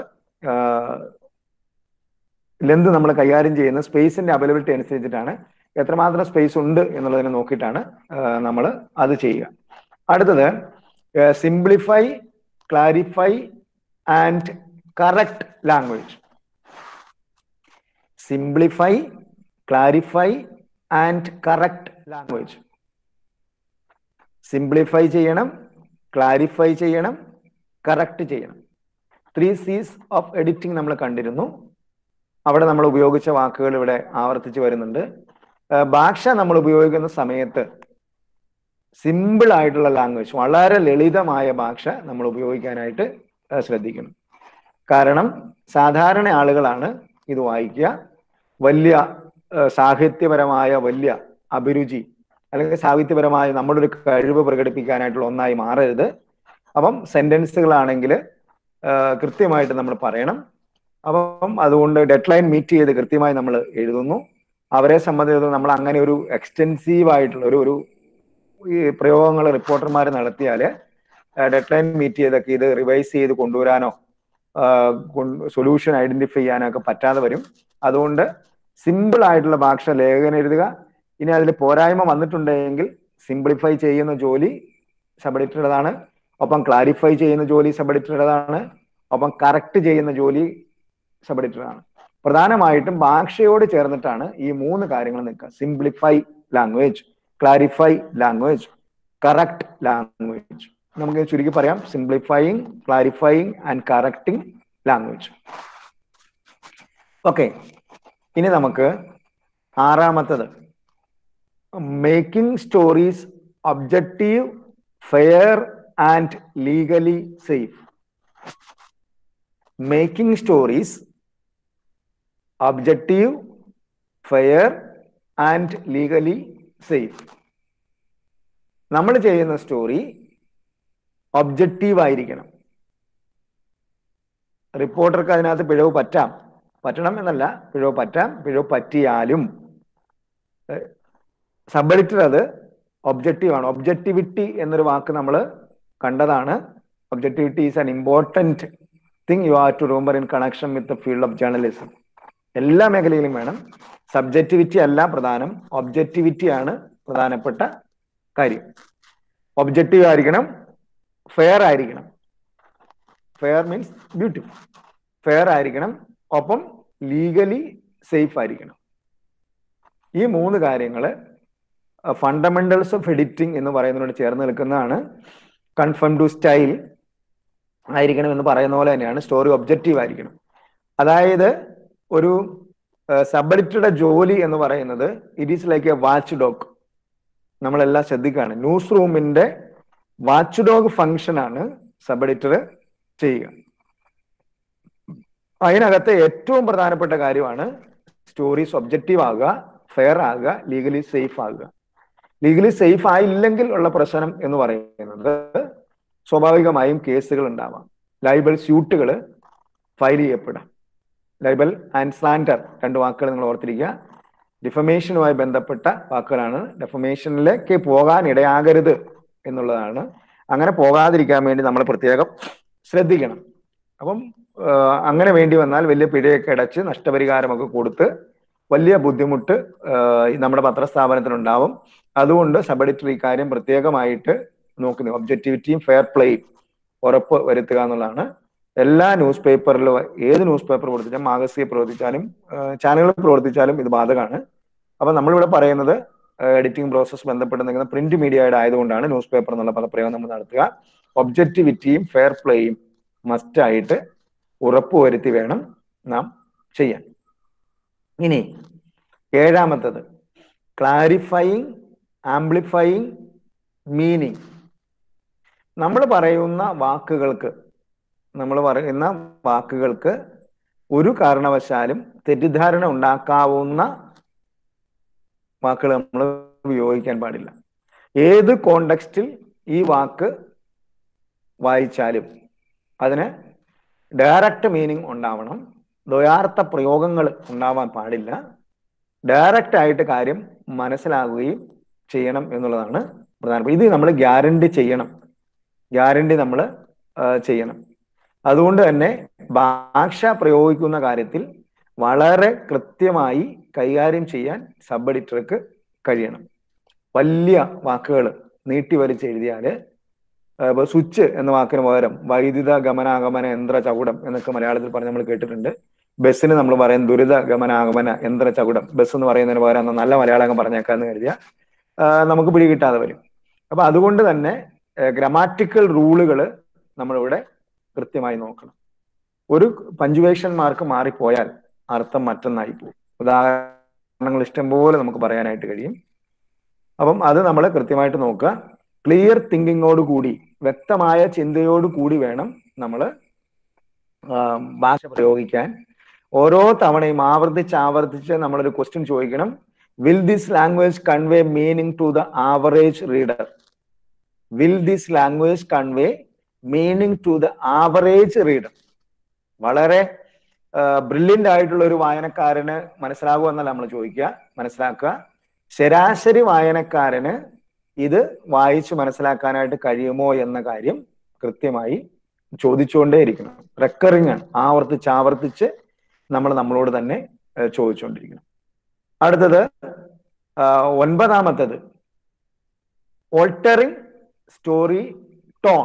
ലെന്ത് നമ്മൾ കൈകാര്യം ചെയ്യുന്ന സ്പേസിന്റെ അവൈലബിലിറ്റി അനുസരിച്ചിട്ടാണ് എത്രമാത്രം സ്പേസ് ഉണ്ട് എന്നുള്ളതിനെ നോക്കിയിട്ടാണ് നമ്മൾ അത് ചെയ്യുക അടുത്തത് simplify clarify and correct language simplify clarify and correct language simplify ചെയ്യണം ക്ലാരിഫൈ ചെയ്യണം കറക്റ്റ് ചെയ്യണം ത്രീ സീസ് ഓഫ് എഡിറ്റിംഗ് നമ്മൾ കണ്ടിരുന്നു അവിടെ നമ്മൾ ഉപയോഗിച്ച വാക്കുകൾ ഇവിടെ ആവർത്തിച്ച് വരുന്നുണ്ട് ഏഹ് ഭാഷ നമ്മൾ ഉപയോഗിക്കുന്ന സമയത്ത് സിമ്പിൾ ആയിട്ടുള്ള ലാംഗ്വേജ് വളരെ ലളിതമായ ഭാഷ നമ്മൾ ഉപയോഗിക്കാനായിട്ട് ഏഹ് ശ്രദ്ധിക്കണം കാരണം സാധാരണ ആളുകളാണ് ഇത് വായിക്കുക വലിയ ഏഹ് സാഹിത്യപരമായ വലിയ അഭിരുചി അല്ലെങ്കിൽ സാഹിത്യപരമായ നമ്മുടെ ഒരു കഴിവ് പ്രകടിപ്പിക്കാനായിട്ടുള്ള ഒന്നായി മാറരുത് അപ്പം സെന്റൻസുകളാണെങ്കിൽ കൃത്യമായിട്ട് നമ്മൾ പറയണം അപ്പം അതുകൊണ്ട് ഡെഡ് ലൈൻ മീറ്റ് ചെയ്ത് കൃത്യമായി നമ്മൾ എഴുതുന്നു അവരെ സംബന്ധിച്ചിടത്തോളം നമ്മൾ അങ്ങനെ ഒരു എക്സ്റ്റെൻസീവ് ആയിട്ടുള്ള ഒരു ഒരു ഈ പ്രയോഗങ്ങൾ റിപ്പോർട്ടർമാർ നടത്തിയാൽ ഡെഡ് ലൈൻ മീറ്റ് ചെയ്തൊക്കെ ഇത് റിവൈസ് ചെയ്ത് കൊണ്ടുവരാനോ സൊല്യൂഷൻ ഐഡന്റിഫൈ ചെയ്യാനോ ഒക്കെ പറ്റാതെ വരും അതുകൊണ്ട് സിമ്പിൾ ആയിട്ടുള്ള ഭാഷ ലേഖനം എഴുതുക ഇനി അതിൽ പോരായ്മ വന്നിട്ടുണ്ടെങ്കിൽ സിംപ്ലിഫൈ ചെയ്യുന്ന ജോലി സബ് ഒപ്പം ക്ലാരിഫൈ ചെയ്യുന്ന ജോലി സബ് ഒപ്പം കറക്റ്റ് ചെയ്യുന്ന ജോലി സബ് പ്രധാനമായിട്ടും ഭാഷയോട് ചേർന്നിട്ടാണ് ഈ മൂന്ന് കാര്യങ്ങൾ നിൽക്കുക simplify language clarify language correct language നമുക്ക് ചുരുക്കി പറയാം simplifying clarifying and correcting language okay ഇനി നമുക്ക് ആറാമത്തത് making stories objective fair and legally safe making stories objective fair and legally safe നമ്മൾ ചെയ്യുന്ന സ്റ്റോറി ഒബ്ജക്റ്റീവ് ആയിരിക്കണം റിപ്പോർട്ടർക്ക് അതിനകത്ത് പിഴവ് പറ്റാം പറ്റണം എന്നല്ല പിഴവ് പറ്റാം പിഴവ് പറ്റിയാലും സബ് എഡിറ്റർ അത് ഒബ്ജക്റ്റീവ് ആണ് ഒബ്ജക്റ്റിവിറ്റി എന്നൊരു വാക്ക് നമ്മൾ കണ്ടതാണ് objectivity is an important thing you are to remember in connection with the field of journalism എല്ലാ മേഖലയിലും വേണം സബ്ജക്റ്റിവിറ്റി അല്ല പ്രധാനം ഒബ്ജക്റ്റിവിറ്റി ആണ് പ്രധാനപ്പെട്ട കാര്യം ഒബ്ജക്റ്റീവ് ആയിരിക്കണം ഫെയർ ആയിരിക്കണം ഫെയർ മീൻസ് ബ്യൂട്ടിഫുൾ ഫെയർ ആയിരിക്കണം ഒപ്പം ലീഗലി സേഫ് ആയിരിക്കണം ഈ മൂന്ന് കാര്യങ്ങൾ ഫണ്ടമെന്റൽസ് ഓഫ് എഡിറ്റിംഗ് എന്ന് പറയുന്നതിനോട് ചേർന്ന് നിൽക്കുന്നതാണ് കൺഫേം ടു സ്റ്റൈൽ ആയിരിക്കണം എന്ന് പറയുന്ന പോലെ തന്നെയാണ് സ്റ്റോറി ഒബ്ജക്റ്റീവ് ആയിരിക്കണം അതായത് ഒരു സബ് എഡിറ്ററുടെ ജോലി എന്ന് പറയുന്നത് it is like a watch dog നമ്മളെല്ലാം ശ്രദ്ധിക്കുകയാണ് ന്യൂസ് റൂമിന്റെ വാച്ച് ഡോഗ് ഫംഗ്ഷൻ ആണ് സബ് എഡിറ്റർ ചെയ്യുക അതിനകത്ത് ഏറ്റവും പ്രധാനപ്പെട്ട കാര്യമാണ് സ്റ്റോറീസ് ഒബ്ജക്റ്റീവ് ആകുക ഫെയർ ആകുക ലീഗലി സേഫ് ആകുക ലീഗലി സേഫ് ആയില്ലെങ്കിൽ ഉള്ള പ്രശ്നം എന്ന് പറയുന്നത് സ്വാഭാവികമായും കേസുകൾ ഉണ്ടാവാം ലൈബൽ സ്യൂട്ടുകൾ ഫയൽ ചെയ്യപ്പെടാം ലൈബൽ ആൻഡ് സ്ലാൻഡർ രണ്ട് വാക്കുകൾ നിങ്ങൾ ഓർത്തിരിക്കുക ഡിഫമേഷനുമായി ബന്ധപ്പെട്ട വാക്കുകളാണ് ഡെഫമേഷനിലേക്ക് പോകാൻ ഇടയാകരുത് എന്നുള്ളതാണ് അങ്ങനെ പോകാതിരിക്കാൻ വേണ്ടി നമ്മൾ പ്രത്യേകം ശ്രദ്ധിക്കണം അപ്പം അങ്ങനെ വേണ്ടി വന്നാൽ വലിയ പിഴയൊക്കെ അടച്ച് നഷ്ടപരിഹാരമൊക്കെ കൊടുത്ത് വലിയ ബുദ്ധിമുട്ട് നമ്മുടെ പത്രസ്ഥാപനത്തിനുണ്ടാവും അതുകൊണ്ട് സബ് എഡിറ്റർ ഈ കാര്യം പ്രത്യേകമായിട്ട് നോക്കുന്നു ഒബ്ജക്ടിവിറ്റിയും ഫെയർ പ്ലേയും ഉറപ്പ് വരുത്തുക എന്നുള്ളതാണ് എല്ലാ ന്യൂസ് പേപ്പറിലും ഏത് ന്യൂസ് പേപ്പർ പ്രവർത്തിച്ചാലും മാഗസിയെ പ്രവർത്തിച്ചാലും ചാനലുകൾ പ്രവർത്തിച്ചാലും ഇത് ബാധകമാണ് അപ്പൊ നമ്മളിവിടെ പറയുന്നത് എഡിറ്റിംഗ് പ്രോസസ് ബന്ധപ്പെട്ട് നിൽക്കുന്ന പ്രിന്റ് മീഡിയയുടെ ആയതുകൊണ്ടാണ് ന്യൂസ് പേപ്പർ എന്നുള്ള പദപ്രയോഗം നമ്മൾ നടത്തുക ഒബ്ജക്റ്റിവിറ്റിയും ഫെയർ പ്ലേയും മസ്റ്റ് ആയിട്ട് ഉറപ്പുവരുത്തി വേണം നാം ചെയ്യാൻ ഇനി ഏഴാമത്തത് ക്ലാരിഫയിങ് ആംപ്ലിഫയിങ് മീനിങ് നമ്മൾ പറയുന്ന വാക്കുകൾക്ക് നമ്മൾ പറയുന്ന വാക്കുകൾക്ക് ഒരു കാരണവശാലും തെറ്റിദ്ധാരണ ഉണ്ടാക്കാവുന്ന വാക്കുകൾ നമ്മൾ ഉപയോഗിക്കാൻ പാടില്ല ഏത് കോണ്ടെക്സ്റ്റിൽ ഈ വാക്ക് വായിച്ചാലും അതിന് ഡയറക്റ്റ് മീനിങ് ഉണ്ടാവണം ദ്വയാർത്ഥ പ്രയോഗങ്ങൾ ഉണ്ടാവാൻ പാടില്ല ഡയറക്റ്റ് ആയിട്ട് കാര്യം മനസ്സിലാകുകയും ചെയ്യണം എന്നുള്ളതാണ് പ്രധാനപ്പെട്ട ഇത് നമ്മൾ ഗ്യാരണ്ടി ചെയ്യണം ഗ്യാരണ്ടി നമ്മൾ ചെയ്യണം അതുകൊണ്ട് തന്നെ ഭാഷ പ്രയോഗിക്കുന്ന കാര്യത്തിൽ വളരെ കൃത്യമായി കൈകാര്യം ചെയ്യാൻ സബ് എഡിറ്റർക്ക് കഴിയണം വലിയ വാക്കുകൾ നീട്ടി വലിച്ച് എഴുതിയാല് സ്വിച്ച് എന്ന വാക്കിന് പകരം വൈദ്യുത ഗമനാഗമന യന്ത്ര ചകുടം എന്നൊക്കെ മലയാളത്തിൽ പറഞ്ഞ് നമ്മൾ കേട്ടിട്ടുണ്ട് ബസ്സിന് നമ്മൾ പറയും ദുരിത ഗമനാഗമന യന്ത്ര ചകുടം ബസ് എന്ന് പറയുന്നതിന് പകരം നല്ല മലയാളം പറഞ്ഞേക്കാന്ന് കരുതിയ നമുക്ക് പിടി കിട്ടാതെ വരും അപ്പൊ അതുകൊണ്ട് തന്നെ ഗ്രമാറ്റിക്കൽ റൂളുകൾ നമ്മളിവിടെ കൃത്യമായി നോക്കണം ഒരു പഞ്ചുവേഷൻ മാർക്ക് മാറിപ്പോയാൽ അർത്ഥം മറ്റൊന്നായി പോകും ഉദാഹരണങ്ങൾ ഇഷ്ടംപോലെ നമുക്ക് പറയാനായിട്ട് കഴിയും അപ്പം അത് നമ്മൾ കൃത്യമായിട്ട് നോക്കുക ക്ലിയർ തിങ്കിങ്ങോട് കൂടി വ്യക്തമായ ചിന്തയോട് കൂടി വേണം നമ്മൾ ഭാഷ പ്രയോഗിക്കാൻ ഓരോ തവണയും ആവർത്തിച്ച് ആവർത്തിച്ച് നമ്മളൊരു ക്വസ്റ്റ്യൻ ചോദിക്കണം will this language convey meaning to the average reader will this language convey meaning to the average reader വളരെ ബ്രില്യൻ്റ് ആയിട്ടുള്ള ഒരു വായനക്കാരന് മനസ്സിലാകുമോ എന്നല്ല നമ്മൾ ചോദിക്കുക മനസ്സിലാക്കുക ശരാശരി വായനക്കാരന് ഇത് വായിച്ചു മനസ്സിലാക്കാനായിട്ട് കഴിയുമോ എന്ന കാര്യം കൃത്യമായി ചോദിച്ചുകൊണ്ടേ ഇരിക്കണം റെക്കറിങ് ആണ് ആവർത്തിച്ച് ആവർത്തിച്ച് നമ്മൾ നമ്മളോട് തന്നെ ചോദിച്ചുകൊണ്ടിരിക്കണം അടുത്തത് ഒൻപതാമത്തത് ഓൾട്ടറിങ് സ്റ്റോറി ടോൺ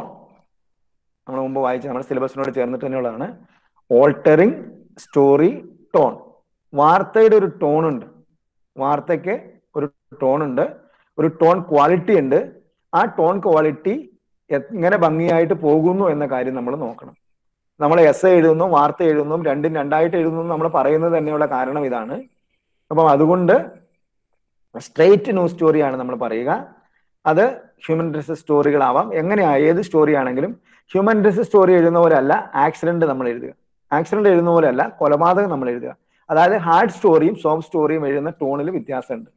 നമ്മൾ മുമ്പ് വായിച്ച നമ്മുടെ സിലബസിനോട് ചേർന്നിട്ട് തന്നെയുള്ളതാണ് ഓൾട്ടറിങ് സ്റ്റോറി ടോൺ വാർത്തയുടെ ഒരു ടോൺ ഉണ്ട് വാർത്തയ്ക്ക് ഒരു ടോൺ ഉണ്ട് ഒരു ടോൺ ക്വാളിറ്റി ഉണ്ട് ആ ടോൺ ക്വാളിറ്റി എങ്ങനെ ഭംഗിയായിട്ട് പോകുന്നു എന്ന കാര്യം നമ്മൾ നോക്കണം നമ്മൾ എസ് എഴുതുന്നു വാർത്ത എഴുതുന്നു രണ്ടും രണ്ടായിട്ട് എഴുതുന്നു നമ്മൾ പറയുന്നത് തന്നെയുള്ള കാരണം ഇതാണ് അപ്പം അതുകൊണ്ട് സ്ട്രെയിറ്റ് ന്യൂസ് സ്റ്റോറിയാണ് നമ്മൾ പറയുക അത് ഹ്യൂമൻ ഡ്രസ് സ്റ്റോറികളാവാം എങ്ങനെയാ ഏത് സ്റ്റോറി ആണെങ്കിലും ഹ്യൂമൻ ഡ്രസ് സ്റ്റോറി എഴുതുന്ന പോലെയല്ല ആക്സിഡന്റ് നമ്മൾ എഴുതുക ആക്സിഡന്റ് എഴുതുന്ന പോലെയല്ല കൊലപാതകം നമ്മൾ എഴുതുക അതായത് ഹാർഡ് സ്റ്റോറിയും സോഫ്റ്റ് സ്റ്റോറിയും എഴുതുന്ന ടോണിൽ വ്യത്യാസമുണ്ട്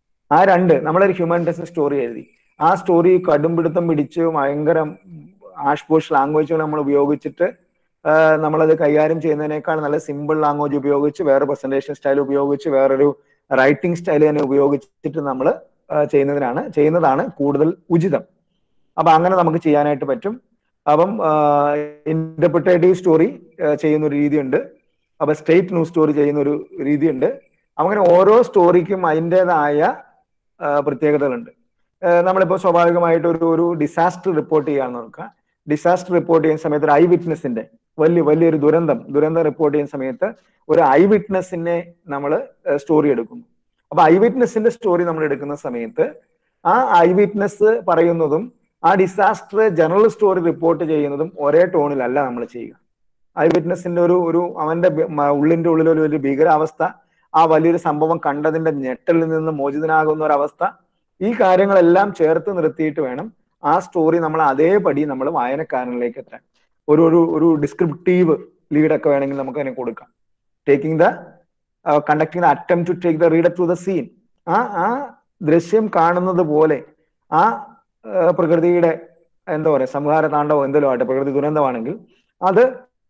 ആ രണ്ട് നമ്മളൊരു ഹ്യൂമൻ ഡ്രസ് സ്റ്റോറി എഴുതി ആ സ്റ്റോറി കടുംപിടുത്തം പിടിച്ച് ഭയങ്കര ആഷ് പോഷ് ലാംഗ്വേജുകൾ നമ്മൾ ഉപയോഗിച്ചിട്ട് നമ്മളത് കൈകാര്യം ചെയ്യുന്നതിനേക്കാൾ നല്ല സിമ്പിൾ ലാംഗ്വേജ് ഉപയോഗിച്ച് വേറെ പ്രസന്റേഷൻ സ്റ്റൈൽ ഉപയോഗിച്ച് വേറൊരു റൈറ്റിംഗ് സ്റ്റൈൽ തന്നെ ഉപയോഗിച്ചിട്ട് നമ്മൾ ചെയ്യുന്നതിനാണ് ചെയ്യുന്നതാണ് കൂടുതൽ ഉചിതം അപ്പൊ അങ്ങനെ നമുക്ക് ചെയ്യാനായിട്ട് പറ്റും അപ്പം ഇന്റർപ്രിറ്റേറ്റീവ് സ്റ്റോറി ചെയ്യുന്ന ഒരു രീതിയുണ്ട് അപ്പൊ സ്റ്റേറ്റ് ന്യൂസ് സ്റ്റോറി ചെയ്യുന്ന ഒരു രീതിയുണ്ട് അങ്ങനെ ഓരോ സ്റ്റോറിക്കും അതിൻ്റെതായ പ്രത്യേകതകളുണ്ട് നമ്മളിപ്പോൾ സ്വാഭാവികമായിട്ട് ഒരു ഒരു ഡിസാസ്റ്റർ റിപ്പോർട്ട് ചെയ്യാന്ന് നോക്കുക ഡിസാസ്റ്റർ റിപ്പോർട്ട് ചെയ്യുന്ന സമയത്ത് ഒരു ഐ വിറ്റ്നസിന്റെ വലിയ വലിയൊരു ദുരന്തം ദുരന്തം റിപ്പോർട്ട് ചെയ്യുന്ന സമയത്ത് ഒരു ഐ വിറ്റ്നസിനെ നമ്മൾ സ്റ്റോറി എടുക്കുന്നു അപ്പൊ ഐ വിറ്റ്നസിന്റെ സ്റ്റോറി നമ്മൾ എടുക്കുന്ന സമയത്ത് ആ ഐ വിറ്റ്നസ് പറയുന്നതും ആ ഡിസാസ്റ്റർ ജനറൽ സ്റ്റോറി റിപ്പോർട്ട് ചെയ്യുന്നതും ഒരേ ടോണിലല്ല നമ്മൾ ചെയ്യുക ഐ വിറ്റ്നസിന്റെ ഒരു ഒരു അവന്റെ ഉള്ളിന്റെ ഉള്ളിൽ ഒരു വലിയ ഭീകരാവസ്ഥ ആ വലിയൊരു സംഭവം കണ്ടതിന്റെ ഞെട്ടലിൽ നിന്ന് മോചിതനാകുന്ന ഒരു അവസ്ഥ ഈ കാര്യങ്ങളെല്ലാം ചേർത്ത് നിർത്തിയിട്ട് വേണം ആ സ്റ്റോറി നമ്മൾ അതേപടി നമ്മൾ വായനക്കാരനിലേക്ക് എത്താൻ ഒരു ഒരു ഒരു ഡിസ്ക്രിപ്റ്റീവ് ലീഡൊക്കെ വേണമെങ്കിൽ നമുക്ക് അതിനെ കൊടുക്കാം taking the conducting the attempt to take the reader to the scene ആ ആ ദൃശ്യം കാണുന്നത് പോലെ ആ പ്രകൃതിയുടെ എന്താ പറയുക സംഹാര താണ്ഡവം എന്തെങ്കിലും ആട്ടെ പ്രകൃതി ദുരന്തമാണെങ്കിൽ അത്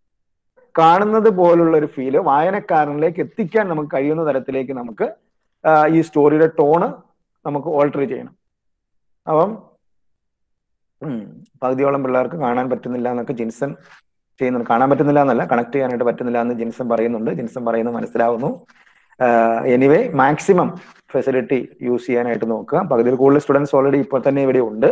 കാണുന്നത് പോലുള്ള ഒരു ഫീല് വായനക്കാരനിലേക്ക് എത്തിക്കാൻ നമുക്ക് കഴിയുന്ന തരത്തിലേക്ക് നമുക്ക് ഈ സ്റ്റോറിയുടെ ടോണ് നമുക്ക് ഓൾട്ടർ ചെയ്യണം അപ്പം പകുതിയോളം പിള്ളേർക്ക് കാണാൻ പറ്റുന്നില്ല എന്നൊക്കെ ജിൻസൺ ചെയ്യുന്നുണ്ട് കാണാൻ പറ്റുന്നില്ല എന്നല്ല കണക്ട് ചെയ്യാനായിട്ട് പറ്റുന്നില്ല എന്ന് ജിൻസൺ പറയുന്നുണ്ട് ജിൻസൺ പറയുന്നത് മനസ്സിലാവുന്നു എനിവേ മാക്സിമം ഫെസിലിറ്റി യൂസ് ചെയ്യാനായിട്ട് നോക്കുക പകുതിയിൽ കൂടുതൽ സ്റ്റുഡൻസ് ഓൾറെഡി ഇപ്പോൾ തന്നെ ഇവിടെ ഉണ്ട്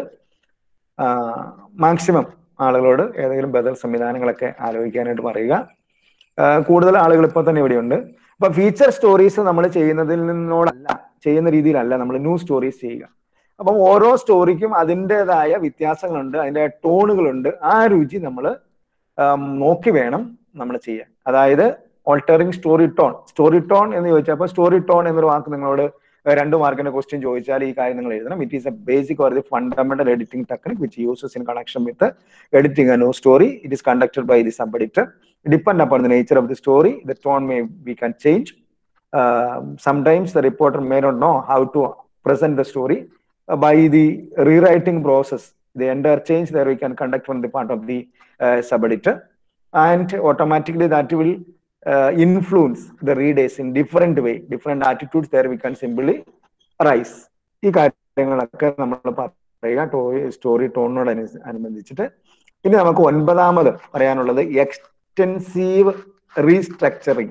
മാക്സിമം ആളുകളോട് ഏതെങ്കിലും ബദൽ സംവിധാനങ്ങളൊക്കെ ആലോചിക്കാനായിട്ട് പറയുക കൂടുതൽ ആളുകൾ ഇപ്പോൾ തന്നെ ഇവിടെയുണ്ട് അപ്പൊ ഫീച്ചർ സ്റ്റോറീസ് നമ്മൾ ചെയ്യുന്നതിൽ നിന്നോടല്ല ചെയ്യുന്ന രീതിയിലല്ല നമ്മൾ ന്യൂസ് സ്റ്റോറീസ് ചെയ്യുക അപ്പം ഓരോ സ്റ്റോറിക്കും അതിൻ്റെതായ വ്യത്യാസങ്ങളുണ്ട് അതിൻ്റെ ടോണുകളുണ്ട് ആ രുചി നമ്മൾ നോക്കി വേണം നമ്മൾ ചെയ്യാൻ അതായത് altering story tone story tone എന്ന് ചോദിച്ചപ്പോൾ സ്റ്റോറി ടോൺ എന്നൊരു വാക്ക് നിങ്ങളോട് രണ്ട് മാർക്കിന്റെ ക്വസ്റ്റ്യൻ ചോദിച്ചാൽ ഈ കാര്യം നിങ്ങൾ എഴുതണം it is a basic or the fundamental editing technique which uses in connection with editing a new story it is conducted by the sub editor depend upon the nature of the story the tone may we can change uh, sometimes the reporter may not know how to present the story uh, by the rewriting process the entire change there we can conduct on the part of the uh, sub editor and automatically that will uh, influence the readers in different way different attitudes there we can simply rise ഈ കാര്യങ്ങളൊക്കെ നമ്മൾ പറയുക story ടോണിനോട് അനുബന്ധിച്ചിട്ട് ഇനി നമുക്ക് ഒൻപതാമത് പറയാനുള്ളത് extensive restructuring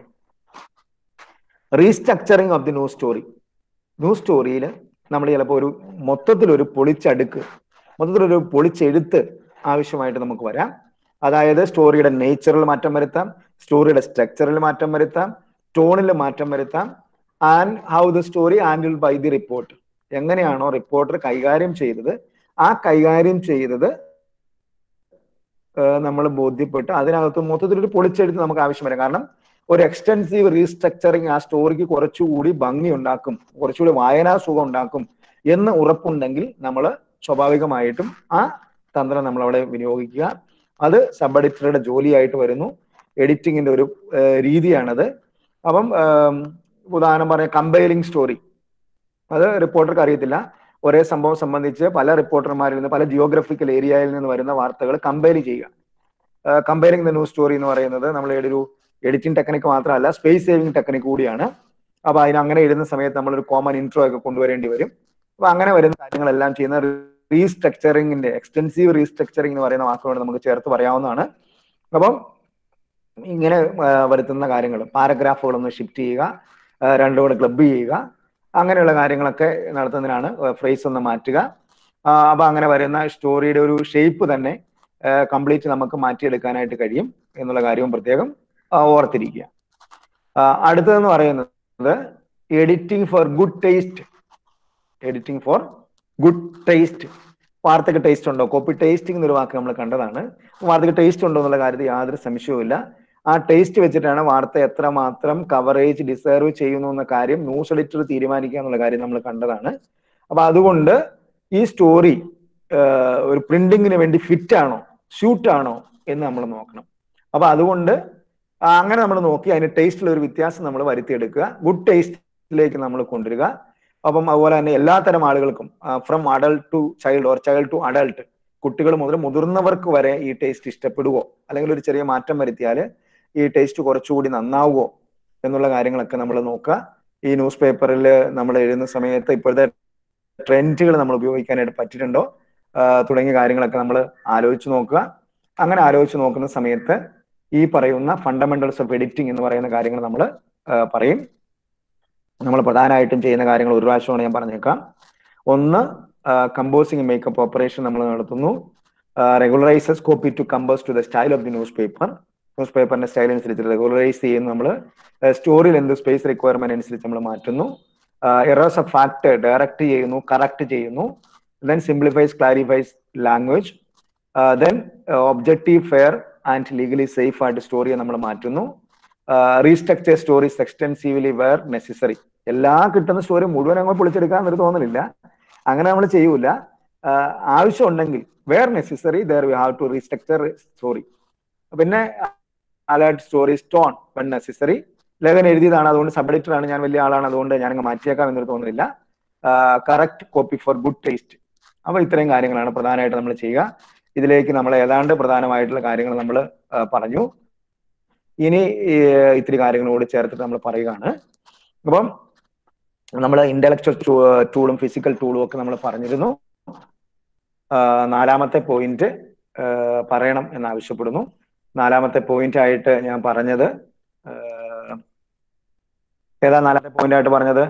restructuring of the news story news സ്റ്റോറിയിൽ നമ്മൾ ചിലപ്പോൾ ഒരു മൊത്തത്തിൽ ഒരു പൊളിച്ചടുക്ക് മൊത്തത്തിലൊരു പൊളിച്ചെഴുത്ത് ആവശ്യമായിട്ട് നമുക്ക് വരാം അതായത് സ്റ്റോറിയുടെ നേച്ചറിൽ മാറ്റം വരുത്താം സ്റ്റോറിയുടെ സ്ട്രക്ചറിൽ മാറ്റം വരുത്താം ടോണിൽ മാറ്റം വരുത്താം and how the story handle by the report എങ്ങനെയാണോ റിപ്പോർട്ടർ കൈകാര്യം ചെയ്തത് ആ കൈകാര്യം ചെയ്തത് നമ്മൾ ബോധ്യപ്പെട്ട് അതിനകത്ത് മൊത്തത്തിലൊരു പൊളിച്ചെടുത്ത് നമുക്ക് ആവശ്യം വരും കാരണം ഒരു എക്സ്റ്റൻസീവ് റീസ്ട്രക്ചറിങ് ആ സ്റ്റോറിക്ക് കുറച്ചുകൂടി ഭംഗി ഉണ്ടാക്കും കുറച്ചുകൂടി വായനാ സുഖം ഉണ്ടാക്കും എന്ന് ഉറപ്പുണ്ടെങ്കിൽ നമ്മൾ സ്വാഭാവികമായിട്ടും ആ തന്ത്രം നമ്മൾ അവിടെ വിനിയോഗിക്കുക അത് സബ് എഡിറ്ററുടെ ജോലിയായിട്ട് വരുന്നു എഡിറ്റിങ്ങിന്റെ ഒരു ഏഹ്, രീതിയാണത് അപ്പം ഏം, ഉദാഹരണം പറഞ്ഞ കമ്പൈലിംഗ് സ്റ്റോറി അത് റിപ്പോർട്ടർക്ക് അറിയത്തില്ല ഒരേ സംഭവം സംബന്ധിച്ച് പല റിപ്പോർട്ടർമാരിൽ നിന്ന് പല ജിയോഗ്രഫിക്കൽ ഏരിയയിൽ നിന്ന് വരുന്ന വാർത്തകൾ കമ്പയർ ചെയ്യുക കമ്പയറിംഗ് ദ ന്യൂസ് സ്റ്റോറി എന്ന് പറയുന്നത് നമ്മളുടെ ഒരു എഡിറ്റിംഗ് ടെക്നിക്ക് മാത്രമല്ല സ്പേസ് സേവിംഗ് ടെക്നിക്ക് കൂടിയാണ് അപ്പൊ അതിന് അങ്ങനെ എഴുതുന്ന സമയത്ത് നമ്മളൊരു കോമൺ ഇൻട്രോ ഒക്കെ കൊണ്ടുവരേണ്ടി വരും അപ്പൊ അങ്ങനെ വരുന്ന കാര്യങ്ങളെല്ലാം ചെയ്യുന്ന റീസ്ട്രക്ചറിങ്ങിന്റെ എക്സ്റ്റൻസീവ് റീസ്ട്രക്ചറിംഗ് എന്ന് പറയുന്ന വാക്കുകൊണ്ട് നമുക്ക് ചേർത്ത് പറയാവുന്നതാണ് അപ്പം ഇങ്ങനെ ആ, വരുത്തുന്ന കാര്യങ്ങൾ പാരഗ്രാഫുകളൊന്ന് ഷിഫ്റ്റ് ചെയ്യുക ആ, രണ്ടും കൂടെ ക്ലബ് ചെയ്യുക അങ്ങനെയുള്ള കാര്യങ്ങളൊക്കെ നടത്തുന്നതിനാണ് ഫ്രേസ് ഒന്ന് മാറ്റുക ആ, അപ്പൊ അങ്ങനെ വരുന്ന സ്റ്റോറിയുടെ ഒരു ഷേപ്പ് തന്നെ കംപ്ലീറ്റ് നമുക്ക് മാറ്റിയെടുക്കാനായിട്ട് കഴിയും എന്നുള്ള കാര്യവും പ്രത്യേകം ആ, ഓർത്തിരിക്കുക ആ, അടുത്തതെന്ന് പറയുന്നത് editing for good taste editing for good taste വാർത്തക്ക് ടേസ്റ്റ് ഉണ്ടോ കോപ്പി ടേസ്റ്റിംഗ് എന്നൊരു വാക്ക് നമ്മൾ കണ്ടതാണ് വാർത്തക്ക് ടേസ്റ്റ് ഉണ്ടോ എന്നുള്ള കാര്യത്തിൽ യാതൊരു സംശയവുമില്ല ആ ടേസ്റ്റ് വെച്ചിട്ടാണ് വാർത്ത എത്രമാത്രം കവറേജ് ഡിസേർവ് ചെയ്യുന്നു എന്ന കാര്യം ന്യൂസ് എഡിറ്റർ തീരുമാനിക്കുക എന്നുള്ള കാര്യം നമ്മൾ കണ്ടതാണ് അപ്പൊ അതുകൊണ്ട് ഈ സ്റ്റോറി ഒരു പ്രിന്റിങ്ങിന് വേണ്ടി ഫിറ്റ് ആണോ സ്യൂട്ട് ആണോ എന്ന് നമ്മൾ നോക്കണം അപ്പൊ അതുകൊണ്ട് ആ, അങ്ങനെ നമ്മൾ നോക്കി അതിന് ടേസ്റ്റിൽ ഒരു വ്യത്യാസം നമ്മൾ വരുത്തിയെടുക്കുക ഗുഡ് ടേസ്റ്റിലേക്ക് നമ്മൾ കൊണ്ടുവരിക അപ്പം അതുപോലെ തന്നെ എല്ലാത്തരം ആളുകൾക്കും from adult to child or child to adult കുട്ടികൾ മുതൽ മുതിർന്നവർക്ക് വരെ ഈ ടേസ്റ്റ് ഇഷ്ടപ്പെടുവോ അല്ലെങ്കിൽ ഒരു ചെറിയ മാറ്റം വരുത്തിയാൽ ഈ ടേസ്റ്റ് കുറച്ചുകൂടി നന്നാവുമോ എന്നുള്ള കാര്യങ്ങളൊക്കെ നമ്മൾ നോക്കുക ഈ ന്യൂസ് പേപ്പറിൽ നമ്മൾ എഴുതുന്ന സമയത്ത് ഇപ്പോഴത്തെ ട്രെൻഡുകൾ നമ്മൾ ഉപയോഗിക്കാനായിട്ട് പറ്റിയിട്ടുണ്ടോ ആ, തുടങ്ങിയ കാര്യങ്ങളൊക്കെ നമ്മൾ ആലോചിച്ച് നോക്കുക അങ്ങനെ ആലോചിച്ച് നോക്കുന്ന സമയത്ത് ഈ പറയുന്ന ഫണ്ടമെന്റൽസ് ഓഫ് എഡിറ്റിംഗ് എന്ന് പറയുന്ന കാര്യങ്ങൾ നമ്മൾ പറയും നമ്മൾ പ്രധാനമായിട്ടും ചെയ്യുന്ന കാര്യങ്ങൾ ഒരു പ്രാവശ്യമാണ് ഞാൻ പറഞ്ഞേക്കാം ഒന്ന് കമ്പോസിംഗ് മേക്കപ്പ് ഓപ്പറേഷൻ നമ്മൾ നടത്തുന്നു regularizes copy to compose to the style of the newspaper news പേപ്പറിന്റെ സ്റ്റൈൽ അനുസരിച്ച് റെഗുലറൈസ് ചെയ്യുന്നു നമ്മൾ സ്റ്റോറിയിൽ എന്ത് സ്പേസ് റിക്വയർമെന്റ് അനുസരിച്ച് നമ്മൾ മാറ്റുന്നു എറേഴ്സ് ഓഫ് ഫാക്ട് ഡയറക്റ്റ് ചെയ്യുന്നു കറക്റ്റ് ചെയ്യുന്നു then simplifies clarifies language then objective fair and legally safe ആയിട്ട് സ്റ്റോറിയെ നമ്മൾ മാറ്റുന്നു restructure stories extensively where necessary എല്ലാ കിട്ടുന്ന സ്റ്റോറി മുഴുവൻ അങ്ങോട്ട് പൊളിച്ചെടുക്കാൻ ഒരു തോന്നലില്ല അങ്ങനെ നമ്മൾ ചെയ്യൂല ആഹ് ആവശ്യമുണ്ടെങ്കിൽ where necessary there we have to restructure story പിന്നെ alter story tone when necessary ലേഖനം എഴുതിയതാണ് അതുകൊണ്ട് സബ് ആണ് ഞാൻ വലിയ ആളാണ് അതുകൊണ്ട് ഞാനങ്ങ് മാറ്റിയേക്കാം എന്നൊരു തോന്നുന്നില്ല correct copy for good taste അപ്പൊ ഇത്രയും കാര്യങ്ങളാണ് പ്രധാനമായിട്ട് നമ്മൾ ചെയ്യുക ഇതിലേക്ക് നമ്മൾ ഏതാണ്ട് പ്രധാനമായിട്ടുള്ള കാര്യങ്ങൾ നമ്മൾ പറഞ്ഞു ഇനി ഈ, ഇത്തിരി കാര്യങ്ങളോട് ചേർത്തിട്ട് നമ്മൾ പറയുകയാണ് അപ്പം നമ്മൾ ഇന്റലക്ച്വൽ ടൂളും ഫിസിക്കൽ ടൂളും ഒക്കെ നമ്മൾ പറഞ്ഞിരുന്നു ആ, നാലാമത്തെ പോയിന്റ് പറയണം എന്ന് ആവശ്യപ്പെടുന്നു നാലാമത്തെ പോയിന്റ് ആയിട്ട് ഞാൻ പറഞ്ഞത് ആ, ഏതാ നാലാമത്തെ പോയിന്റ് ആയിട്ട് പറഞ്ഞത്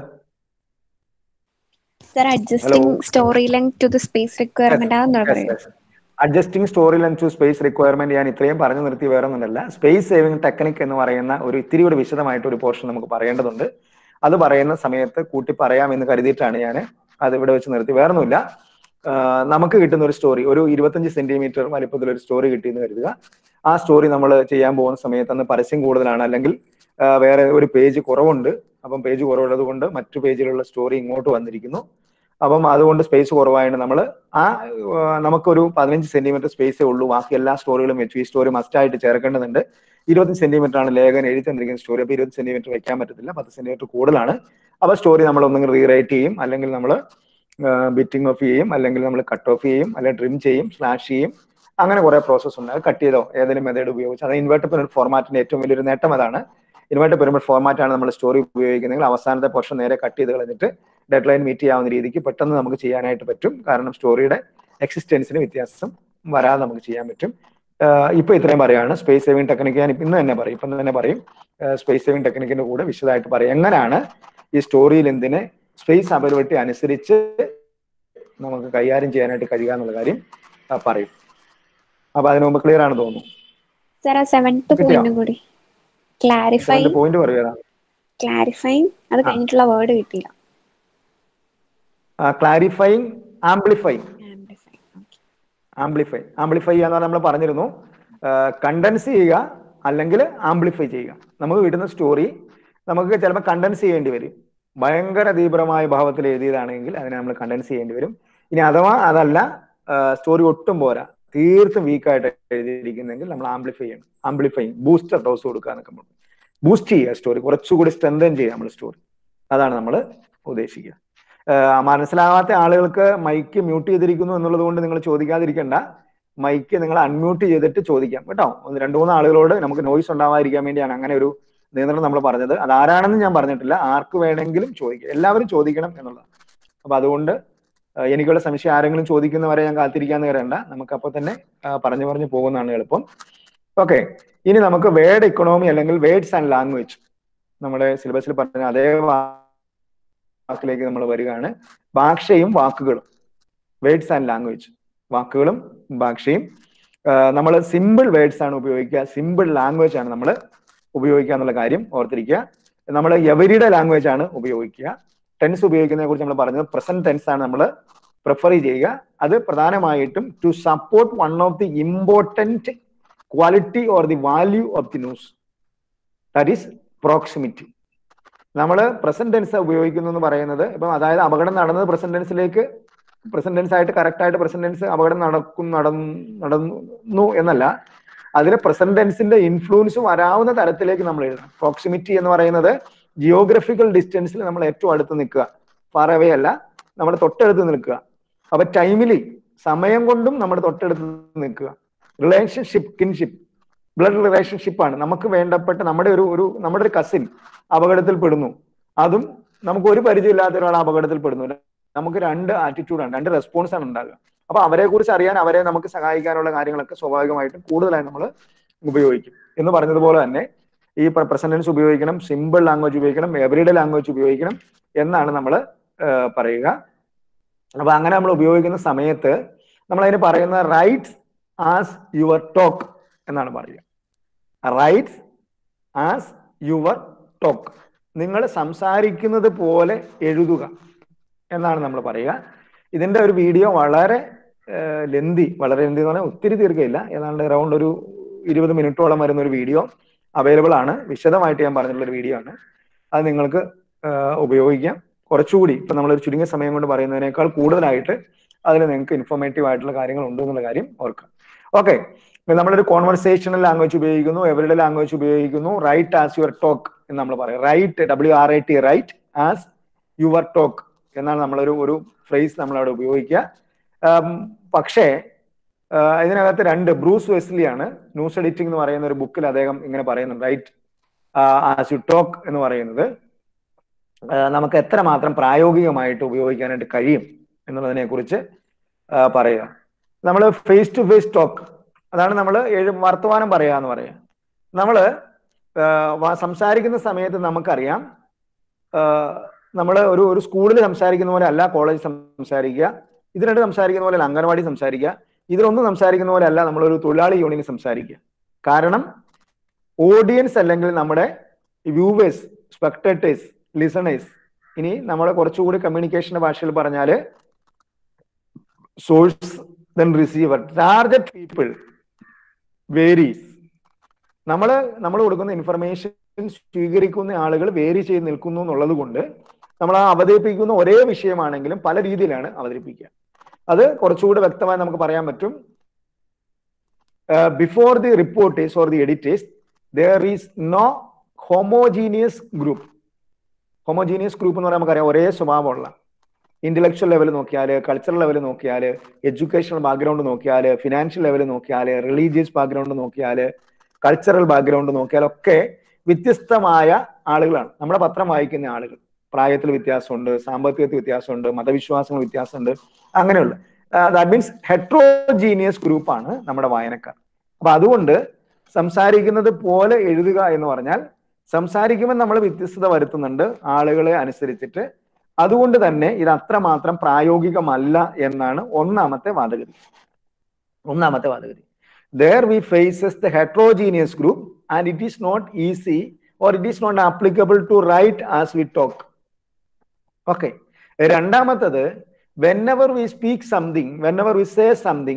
sir adjusting story length to the space requirement ആണെന്ന് പറയും adjusting story length to space requirement ഞാൻ ഇത്രയും പറഞ്ഞു നിർത്തി വേറെ ഒന്നുമല്ല സ്പേസ് സേവിംഗ് ടെക്നിക് എന്ന് പറയുന്ന ഒരു ഇത്തിരി കൂടി വിശദമായിട്ട് ഒരു പോർഷൻ നമുക്ക് പറയേണ്ടതുണ്ട് അത് പറയുന്ന സമയത്ത് കൂട്ടി പറയാമെന്ന് കരുതിയിട്ടാണ് ഞാൻ അത് ഇവിടെ വെച്ച് നിർത്തി വേറെ ഒന്നുമില്ല ആഹ് നമുക്ക് കിട്ടുന്ന ഒരു സ്റ്റോറി ഒരു ഇരുപത്തഞ്ച് സെന്റിമീറ്റർ വലിപ്പത്തിൽ ഒരു സ്റ്റോറി കിട്ടിയെന്ന് കരുതുക ആ സ്റ്റോറി നമ്മൾ ചെയ്യാൻ പോകുന്ന സമയത്ത് അന്ന് പരസ്യം കൂടുതലാണ് അല്ലെങ്കിൽ ആഹ് വേറെ ഒരു പേജ് കുറവുണ്ട് അപ്പം പേജ് കുറവുള്ളത് കൊണ്ട് മറ്റു പേജിലുള്ള സ്റ്റോറി ഇങ്ങോട്ട് വന്നിരിക്കുന്നു അപ്പം അതുകൊണ്ട് സ്പേസ് കുറവായതുകൊണ്ട് നമ്മൾ ആ ആഹ് നമുക്കൊരു പതിനഞ്ച് സെന്റിമീറ്റർ സ്പേസേ ഉള്ളൂ ബാക്കി എല്ലാ സ്റ്റോറികളും വെച്ചു ഈ സ്റ്റോറി മസ്റ്റ് ആയിട്ട് ചേർക്കേണ്ടതുണ്ട് ഇരുപത്തി സെന്റിമീറ്റർ ആണ് ലേഖനം എഴുതി തന്നിരിക്കുന്ന സ്റ്റോറി അപ്പൊ ഇരുപത് സെന്റിമീറ്റർ വെക്കാൻ പറ്റത്തില്ല പത്ത് സെന്റിമീറ്റർ കൂടുതലാണ് അപ്പൊ സ്റ്റോറി നമ്മൾ ഒന്നെങ്കിൽ റീറൈറ്റ് ചെയ്യും അല്ലെങ്കിൽ നമ്മൾ ബിറ്റിംഗ് ഓഫ് ചെയ്യും അല്ലെങ്കിൽ നമ്മൾ കട്ട് ഓഫ് ചെയ്യും അല്ലെങ്കിൽ ട്രിം ചെയ്യും സ്ലാഷ് ചെയ്യും അങ്ങനെ കുറെ പ്രോസസ്സ് ഉണ്ട് അത് കട്ട് ചെയ്തോ ഏതെങ്കിലും മെത്തേഡ് ഉപയോഗിച്ച് അത് ഇൻവേർട്ടർ പെരുമൽ ഫോർമാറ്റിന്റെ ഏറ്റവും വലിയൊരു നേട്ടം അതാണ് ഇൻവേർട്ടർ പെരുമൽ ഫോർമാറ്റ് ആണ് നമ്മൾ സ്റ്റോറി ഉപയോഗിക്കുന്നതെങ്കിൽ അവസാനത്തെ പോർഷൻ നേരെ കട്ട് ചെയ്ത് കളഞ്ഞിട്ട് ഡെഡ് ലൈൻ മീറ്റ് ചെയ്യാവുന്ന രീതിക്ക് പെട്ടെന്ന് നമുക്ക് ചെയ്യാനായിട്ട് പറ്റും കാരണം സ്റ്റോറിയുടെ എക്സിസ്റ്റൻസിന് വ്യത്യാസം വരാതെ നമുക്ക് ചെയ്യാൻ പറ്റും ആഹ് ഇപ്പൊ ഇത്രയും പറയാണ് സ്പേസ് സേവിംഗ് ടെക്നിക്ക് ഞാൻ ഇന്ന് തന്നെ പറയും ഇപ്പം തന്നെ പറയും സ്പേസ് സേവിംഗ് ടെക്നിക്കിന്റെ കൂടെ വിശദമായിട്ട് പറയും എങ്ങനെയാണ് ഈ സ്റ്റോറിയിൽ എന്തിനെ സ്പേസ് അവൈലബിലിറ്റി അനുസരിച്ച് നമുക്ക് കൈകാര്യം ചെയ്യാനായിട്ട് കഴിയുക എന്നുള്ള കാര്യം ആ, പറയും അപ്പൊ അതിനു മുമ്പ് ക്ലിയർ ആണ് തോന്നുന്നു സർ ആ സെവൻത്ത് കിട്ടിയോ? പോയിന്റും കൂടി ക്ലാരിഫൈ പോയിന്റ് പറയുക ക്ലാരിഫൈങ് അത് കഴിഞ്ഞിട്ടുള്ള വേർഡ് കിട്ടിയില്ല clarifying amplifying Amplifying. Amplify amplify ചെയ്യാന്ന് പറഞ്ഞാൽ നമ്മൾ പറഞ്ഞിരുന്നു കണ്ടൻസ് ചെയ്യുക അല്ലെങ്കിൽ ആംപ്ലിഫൈ ചെയ്യുക നമുക്ക് കിട്ടുന്ന സ്റ്റോറി നമുക്ക് ചിലപ്പോൾ കണ്ടൻസ് ചെയ്യേണ്ടി വരും ഭയങ്കര തീവ്രമായ ഭാവത്തിൽ എഴുതിയതാണെങ്കിൽ അതിനെ നമ്മൾ കണ്ടൻസ് ചെയ്യേണ്ടി വരും ഇനി അഥവാ അതല്ല സ്റ്റോറി ഒട്ടും പോരാ തീർത്തും വീക്കായിട്ട് എഴുതിയിരിക്കുന്നെങ്കിൽ നമ്മൾ ആംപ്ലിഫൈ ചെയ്യണം ആംപ്ലിഫൈ ബൂസ്റ്റർ ഡോസ് കൊടുക്കുക എന്നൊക്കെ പറഞ്ഞു ബൂസ്റ്റ് ചെയ്യുക സ്റ്റോറി കുറച്ചുകൂടി സ്ട്രെങ്തൻ ചെയ്യുക നമ്മൾ സ്റ്റോറി അതാണ് നമ്മൾ ഉദ്ദേശിക്കുക ആഹ് മനസ്സിലാവാത്ത ആളുകൾക്ക് മൈക്ക് മ്യൂട്ട് ചെയ്തിരിക്കുന്നു എന്നുള്ളത് കൊണ്ട് നിങ്ങൾ ചോദിക്കാതിരിക്കണ്ട മൈക്ക് നിങ്ങൾ അൺമ്യൂട്ട് ചെയ്തിട്ട് ചോദിക്കാം കേട്ടോ ഒന്ന് രണ്ട് മൂന്ന് ആളുകളോട് നമുക്ക് നോയ്സ് ഉണ്ടാവാതിരിക്കാൻ വേണ്ടിയാണ് അങ്ങനെ ഒരു നിയന്ത്രണം നമ്മൾ പറഞ്ഞത് അത് ആരാണെന്ന് ഞാൻ പറഞ്ഞിട്ടില്ല ആർക്ക് വേണമെങ്കിലും ചോദിക്കാം എല്ലാവരും ചോദിക്കണം എന്നുള്ളതാണ് അപ്പൊ അതുകൊണ്ട് ആഹ് എനിക്കുള്ള സംശയം ആരെങ്കിലും ചോദിക്കുന്നവരെ ഞാൻ കാത്തിരിക്കാന്ന് കയറേണ്ട നമുക്ക് അപ്പൊ തന്നെ ആഹ് പറഞ്ഞു പറഞ്ഞു പോകുന്നതാണ് എളുപ്പം ഓക്കെ ഇനി നമുക്ക് വേർഡ് ഇക്കണോമി അല്ലെങ്കിൽ വേർഡ്സ് ആൻഡ് ലാംഗ്വേജ് നമ്മുടെ സിലബസിൽ പറഞ്ഞ അതേ വാക്കിലേക്ക് നമ്മൾ വരികയാണ് ഭാഷയും വാക്കുകളും വേർഡ്സ് ആൻഡ് ലാംഗ്വേജ് വാക്കുകളും ഭാഷയും നമ്മൾ സിമ്പിൾ വേർഡ്സ് ആണ് ഉപയോഗിക്കുക സിമ്പിൾ ലാംഗ്വേജ് ആണ് നമ്മൾ ഉപയോഗിക്കുക എന്നുള്ള കാര്യം ഓർത്തിരിക്കുക നമ്മൾ എവരിയുടെ ലാംഗ്വേജ് ആണ് ഉപയോഗിക്കുക ടെൻസ് ഉപയോഗിക്കുന്നതിനെ കുറിച്ച് നമ്മൾ പറഞ്ഞത് പ്രസന്റ് ടെൻസ് ആണ് നമ്മൾ പ്രിഫർ ചെയ്യുക അത് പ്രധാനമായിട്ടും to support one of the important quality or the value of the news that is proximity നമ്മൾ പ്രസന്റ് ടെൻസ് ഉപയോഗിക്കുന്നു എന്ന് പറയുന്നത് ഇപ്പം അതായത് അപകടം നടന്നത് പ്രസന്റ് ടെൻസിലേക്ക് പ്രസന്റ് ടെൻസ് ആയിട്ട് കറക്റ്റ് ആയിട്ട് പ്രസന്റ് ടെൻസ് അപകടം നടക്കും നടന്നു നടന്നു എന്നല്ല അതിന് പ്രസന്റ് ടെൻസിന്റെ ഇൻഫ്ലുവൻസ് വരാവുന്ന തരത്തിലേക്ക് നമ്മൾ എഴുതണം പ്രോക്സിമിറ്റി എന്ന് പറയുന്നത് ജിയോഗ്രഫിക്കൽ ഡിസ്റ്റൻസിൽ നമ്മൾ ഏറ്റവും അടുത്ത് നിൽക്കുക ഫാർ അവേ അല്ല നമ്മൾ തൊട്ടടുത്ത് നിൽക്കുക അപ്പൊ ടൈമിലി സമയം കൊണ്ടും നമ്മൾ തൊട്ടടുത്ത് നിൽക്കുക റിലേഷൻഷിപ്പ് കിൻഷിപ്പ് ബ്ലഡ് റിലേഷൻഷിപ്പ് ആണ് നമുക്ക് വേണ്ടപ്പെട്ട നമ്മുടെ ഒരു ഒരു നമ്മുടെ ഒരു കസിൻ അപകടത്തിൽ പെടുന്നു അതും നമുക്ക് ഒരു പരിചയമില്ലാത്ത ഒരാൾ അപകടത്തിൽ പെടുന്നു നമുക്ക് രണ്ട് ആറ്റിറ്റ്യൂഡാണ് രണ്ട് റെസ്പോൺസ് ആണ് ഉണ്ടാകുക അപ്പൊ അവരെ കുറിച്ച് അറിയാൻ അവരെ നമുക്ക് സഹായിക്കാനുള്ള കാര്യങ്ങളൊക്കെ സ്വാഭാവികമായിട്ടും കൂടുതലായി നമ്മൾ ഉപയോഗിക്കും എന്ന് പറഞ്ഞതുപോലെ തന്നെ ഈ പ്രസന്റൻസ് ഉപയോഗിക്കണം സിമ്പിൾ ലാംഗ്വേജ് ഉപയോഗിക്കണം എവറിഡേ ലാംഗ്വേജ് ഉപയോഗിക്കണം എന്നാണ് നമ്മൾ പറയുക അപ്പൊ അങ്ങനെ നമ്മൾ ഉപയോഗിക്കുന്ന സമയത്ത് നമ്മൾ അതിന് പറയുന്ന റൈറ്റ്സ് ആസ് യുവർ ടോക്ക് എന്നാണ് പറയുക റൈറ്റ്സ് ആസ് യുവർ ടോക്ക് നിങ്ങൾ സംസാരിക്കുന്നത് പോലെ എഴുതുക എന്നാണ് നമ്മൾ പറയുക ഇതിന്റെ ഒരു വീഡിയോ വളരെ ലെന്തി വളരെ ലെന്തി എന്ന് പറഞ്ഞാൽ ഒത്തിരി തീർക്കയില്ല ഏതാണ്ട് അറൗണ്ട് ഒരു ഇരുപത് മിനിറ്റോളം വരുന്ന ഒരു വീഡിയോ അവൈലബിൾ ആണ് വിശദമായിട്ട് ഞാൻ പറഞ്ഞിട്ടുള്ള ഒരു വീഡിയോ ആണ് അത് നിങ്ങൾക്ക് ഉപയോഗിക്കാം കുറച്ചുകൂടി ഇപ്പൊ നമ്മളൊരു ചുരുങ്ങിയ സമയം കൊണ്ട് പറയുന്നതിനേക്കാൾ കൂടുതലായിട്ട് അതിൽ നിങ്ങൾക്ക് ഇൻഫോർമേറ്റീവ് ആയിട്ടുള്ള കാര്യങ്ങൾ ഉണ്ട് എന്നുള്ള കാര്യം ഓർക്കാം ഓക്കെ നമ്മളൊരു കോൺവെർസേഷണൽ ലാംഗ്വേജ് ഉപയോഗിക്കുന്നു എവരുടെ ലാംഗ്വേജ് ഉപയോഗിക്കുന്നു റൈറ്റ് ആസ് യുവർ ടോക്ക് എന്ന് നമ്മൾ പറയും write W R I T write as your talk എന്നാണ് നമ്മളൊരു ഒരു ഫ്രേസ് നമ്മൾ അവിടെ ഉപയോഗിക്കുക പക്ഷേ ഇതിനകത്ത് രണ്ട് ബ്രൂസ് വെസ്ലിയാണ് ന്യൂസ് എഡിറ്റിംഗ് എന്ന് പറയുന്ന ഒരു ബുക്കിൽ അദ്ദേഹം ഇങ്ങനെ പറയുന്നുണ്ട് റൈറ്റ് ആസ് യു ടോക്ക് എന്ന് പറയുന്നത് നമുക്ക് എത്രമാത്രം പ്രായോഗികമായിട്ട് ഉപയോഗിക്കാനായിട്ട് കഴിയും എന്നുള്ളതിനെ കുറിച്ച് പറയുക നമ്മൾ ഫേസ് ടു ഫേസ് ടോക്ക് അതാണ് നമ്മൾ എഴു വർത്തമാനം പറയുക എന്ന് പറയാം നമ്മൾ സംസാരിക്കുന്ന സമയത്ത് നമുക്കറിയാം നമ്മൾ ഒരു ഒരു സ്കൂളിൽ സംസാരിക്കുന്ന പോലെ അല്ല കോളേജ് സംസാരിക്കുക ഇതിനായിട്ട് സംസാരിക്കുന്ന പോലെ അംഗൻവാടി സംസാരിക്കുക ഇതിലൊന്നും സംസാരിക്കുന്ന പോലെ അല്ല നമ്മളൊരു തൊഴിലാളി യൂണിയൻ സംസാരിക്കുക കാരണം ഓഡിയൻസ് അല്ലെങ്കിൽ നമ്മുടെ വ്യൂവേഴ്സ് സ്പെക്ടേറ്റേഴ്സ് ലിസണേഴ്സ് ഇനി നമ്മളെ കുറച്ചുകൂടി കമ്മ്യൂണിക്കേഷന്റെ ഭാഷയിൽ പറഞ്ഞാല് source then receiver target people varies നമ്മൾ നമ്മൾ കൊടുക്കുന്ന ഇൻഫർമേഷൻ സ്വീകരിക്കുന്ന ആളുകൾ വേരി ചെയ്ത് നിൽക്കുന്നു എന്നുള്ളത് കൊണ്ട് നമ്മൾ ആ അവതരിപ്പിക്കുന്ന ഒരേ വിഷയമാണെങ്കിലും പല രീതിയിലാണ് അവതരിപ്പിക്കുക അത് കുറച്ചുകൂടി വ്യക്തമായി നമുക്ക് പറയാൻ പറ്റും before the reporters or the editors there is no homogeneous group homogeneous group എന്ന് പറയാൻ നമുക്കറിയാം ഒരേ സ്വഭാവമുള്ള ഇന്റലക്ച്വൽ ലെവൽ നോക്കിയാൽ കൾച്ചറൽ ലെവൽ നോക്കിയാൽ എഡ്യൂക്കേഷണൽ ബാക്ക്ഗ്രൗണ്ട് നോക്കിയാൽ ഫിനാൻഷ്യൽ ലെവൽ നോക്കിയാൽ റിലീജിയസ് ബാക്ക്ഗ്രൗണ്ട് നോക്കിയാൽ കൾച്ചറൽ ബാക്ക്ഗ്രൗണ്ട് നോക്കിയാൽ ഒക്കെ വ്യത്യസ്തമായ ആളുകളാണ് നമ്മുടെ പത്രം വായിക്കുന്ന ആളുകൾ പ്രായത്തിൽ വ്യത്യാസമുണ്ട് സാമ്പത്തികത്തിൽ വ്യത്യാസമുണ്ട് മതവിശ്വാസങ്ങൾ വ്യത്യാസമുണ്ട് അങ്ങനെയുള്ള ദാറ്റ് മീൻസ് ഹെട്രോജീനിയസ് ഗ്രൂപ്പാണ് നമ്മുടെ വായനക്കാർ അപ്പൊ അതുകൊണ്ട് സംസാരിക്കുന്നത് പോലെ എഴുതുക എന്ന് പറഞ്ഞാൽ സംസാരിക്കുമ്പോൾ നമ്മൾ വ്യത്യസ്തത വരുത്തുന്നുണ്ട് ആളുകളെ അനുസരിച്ചിട്ട് അതുകൊണ്ട് തന്നെ ഇത് അത്രമാത്രം പ്രായോഗികമല്ല എന്നാണ് ഒന്നാമത്തെ വാദഗതി ഒന്നാമത്തെ വാദഗതി there we faces the heterogeneous group and it is not easy or it is not applicable to write as we talk okay രണ്ടാമത്തത് whenever we speak something whenever we say something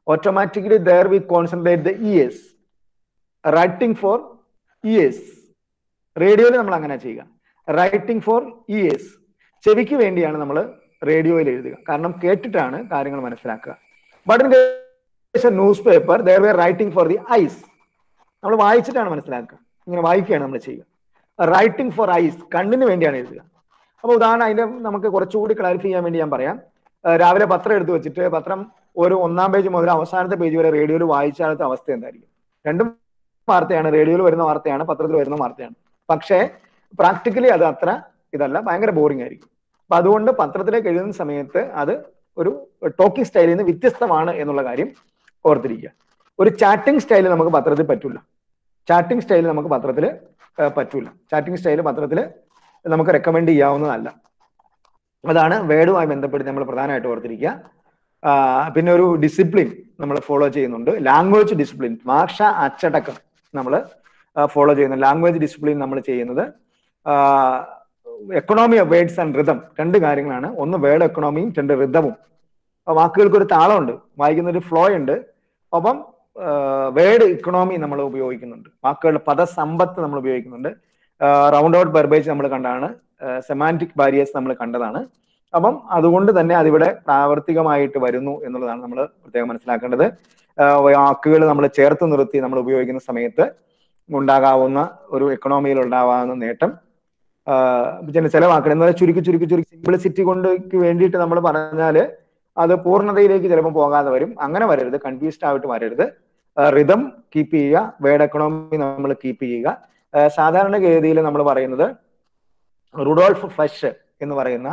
automatically there we concentrate the ears writing for ears റേഡിയോയിൽ നമ്മൾ അങ്ങനെ ചെയ്യുക writing for years ചെവിക്ക് വേണ്ടിയാണ് നമ്മൾ റേഡിയോയിൽ എഴുതുക കാരണം കേട്ടിട്ടാണ് കാര്യങ്ങൾ മനസ്സിലാക്കുക but in newspaper there we writing for the eyes നമ്മൾ വായിച്ചിട്ടാണ് മനസ്സിലാക്കുക ഇങ്ങനെ വായിക്കുകയാണ് നമ്മൾ ചെയ്യുക റൈറ്റിംഗ് ഫോർ ഐസ് കണ്ണിന് വേണ്ടിയാണ് എഴുതുക അപ്പോൾ ഉദാഹരണം അതിന്റെ നമുക്ക് കുറച്ചുകൂടി ക്ലാരിഫൈ ചെയ്യാൻ വേണ്ടി ഞാൻ പറയാം രാവിലെ പത്രം എടുത്തു വെച്ചിട്ട് പത്രം ഒരു ഒന്നാം പേജ് മുതൽ അവസാനത്തെ പേജ് വരെ റേഡിയോയിൽ വായിച്ചാലത്തെ അവസ്ഥ എന്തായിരിക്കും രണ്ടും വാർത്തയാണ് റേഡിയോയിൽ വരുന്ന വാർത്തയാണ് പത്രത്തിൽ വരുന്ന വാർത്തയാണ് പക്ഷേ പ്രാക്ടിക്കലി അത് അത്ര ഇതല്ല ഭയങ്കര ബോറിംഗ് ആയിരിക്കും അപ്പൊ അതുകൊണ്ട് പത്രത്തിലേക്ക് എഴുതുന്ന സമയത്ത് അത് ഒരു ടോക്കിംഗ് സ്റ്റൈലിൽ നിന്ന് വ്യത്യസ്തമാണ് എന്നുള്ള കാര്യം ഓർത്തിരിക്കുക ഒരു ചാറ്റിംഗ് സ്റ്റൈൽ നമുക്ക് പത്രത്തിൽ പറ്റൂല ചാറ്റിംഗ് സ്റ്റൈൽ നമുക്ക് പത്രത്തിൽ പറ്റൂല ചാറ്റിംഗ് സ്റ്റൈൽ പത്രത്തിൽ നമുക്ക് റെക്കമെൻഡ് ചെയ്യാവുന്നതല്ല അതാണ് വേർഡുമായി ബന്ധപ്പെട്ട് നമ്മൾ പ്രധാനമായിട്ട് ഓർത്തിരിക്കുക പിന്നെ ഒരു ഡിസിപ്ലിൻ നമ്മൾ ഫോളോ ചെയ്യുന്നുണ്ട് ലാംഗ്വേജ് ഡിസിപ്ലിൻ ഭാഷ അച്ചടക്കം നമ്മൾ ഫോളോ ചെയ്യുന്നു ലാംഗ്വേജ് ഡിസിപ്ലിൻ നമ്മൾ ചെയ്യുന്നത് economy of words and rhythm രണ്ട് കാര്യങ്ങളാണ് ഒന്ന് വേർഡ് എക്കണോമിയും രണ്ട് റിതവും വാക്കുകൾക്ക് ഒരു താളമുണ്ട് വായിക്കുന്ന ഒരു ഫ്ലോ ഉണ്ട് ഒപ്പം വേർഡ് ഇക്കണോമി നമ്മൾ ഉപയോഗിക്കുന്നുണ്ട് വാക്കുകളുടെ പദസമ്പത്ത് നമ്മൾ ഉപയോഗിക്കുന്നുണ്ട് റൗണ്ട് ഔട്ട് ബെർബേജ് നമ്മൾ കണ്ടാണ് സെമാൻറ്റിക് ബാരിയേഴ്സ് നമ്മൾ കണ്ടതാണ് അപ്പം അതുകൊണ്ട് തന്നെ അതിവിടെ പ്രാവർത്തികമായിട്ട് വരുന്നു എന്നുള്ളതാണ് നമ്മൾ പ്രത്യേകം മനസ്സിലാക്കേണ്ടത് വാക്കുകൾ നമ്മൾ ചേർത്ത് നിർത്തി നമ്മൾ ഉപയോഗിക്കുന്ന സമയത്ത് ഉണ്ടാകാവുന്ന ഒരു എക്കണോമിയിൽ ഉണ്ടാകാവുന്ന നേട്ടം പിന്നെ ചില വാക്കുകൾ എന്ന് പറഞ്ഞാൽ ചുരുക്കി ചുരുക്കി ചുരുക്കി സിംപ്ലിസിറ്റി കൊണ്ട് വേണ്ടിയിട്ട് നമ്മൾ പറഞ്ഞാൽ അത് പൂർണ്ണതയിലേക്ക് ചിലപ്പോൾ പോകാതെ വരും അങ്ങനെ വരരുത് കൺഫ്യൂസ്ഡ് ആയിട്ട് വരരുത് റിതം കീപ്പ് ചെയ്യുക വേർഡ് എക്കണോമി നമ്മൾ കീപ്പ് ചെയ്യുക സാധാരണഗതിയിൽ നമ്മൾ പറയുന്നത് റുഡോൾഫ് ഫ്ലഷ് എന്ന് പറയുന്ന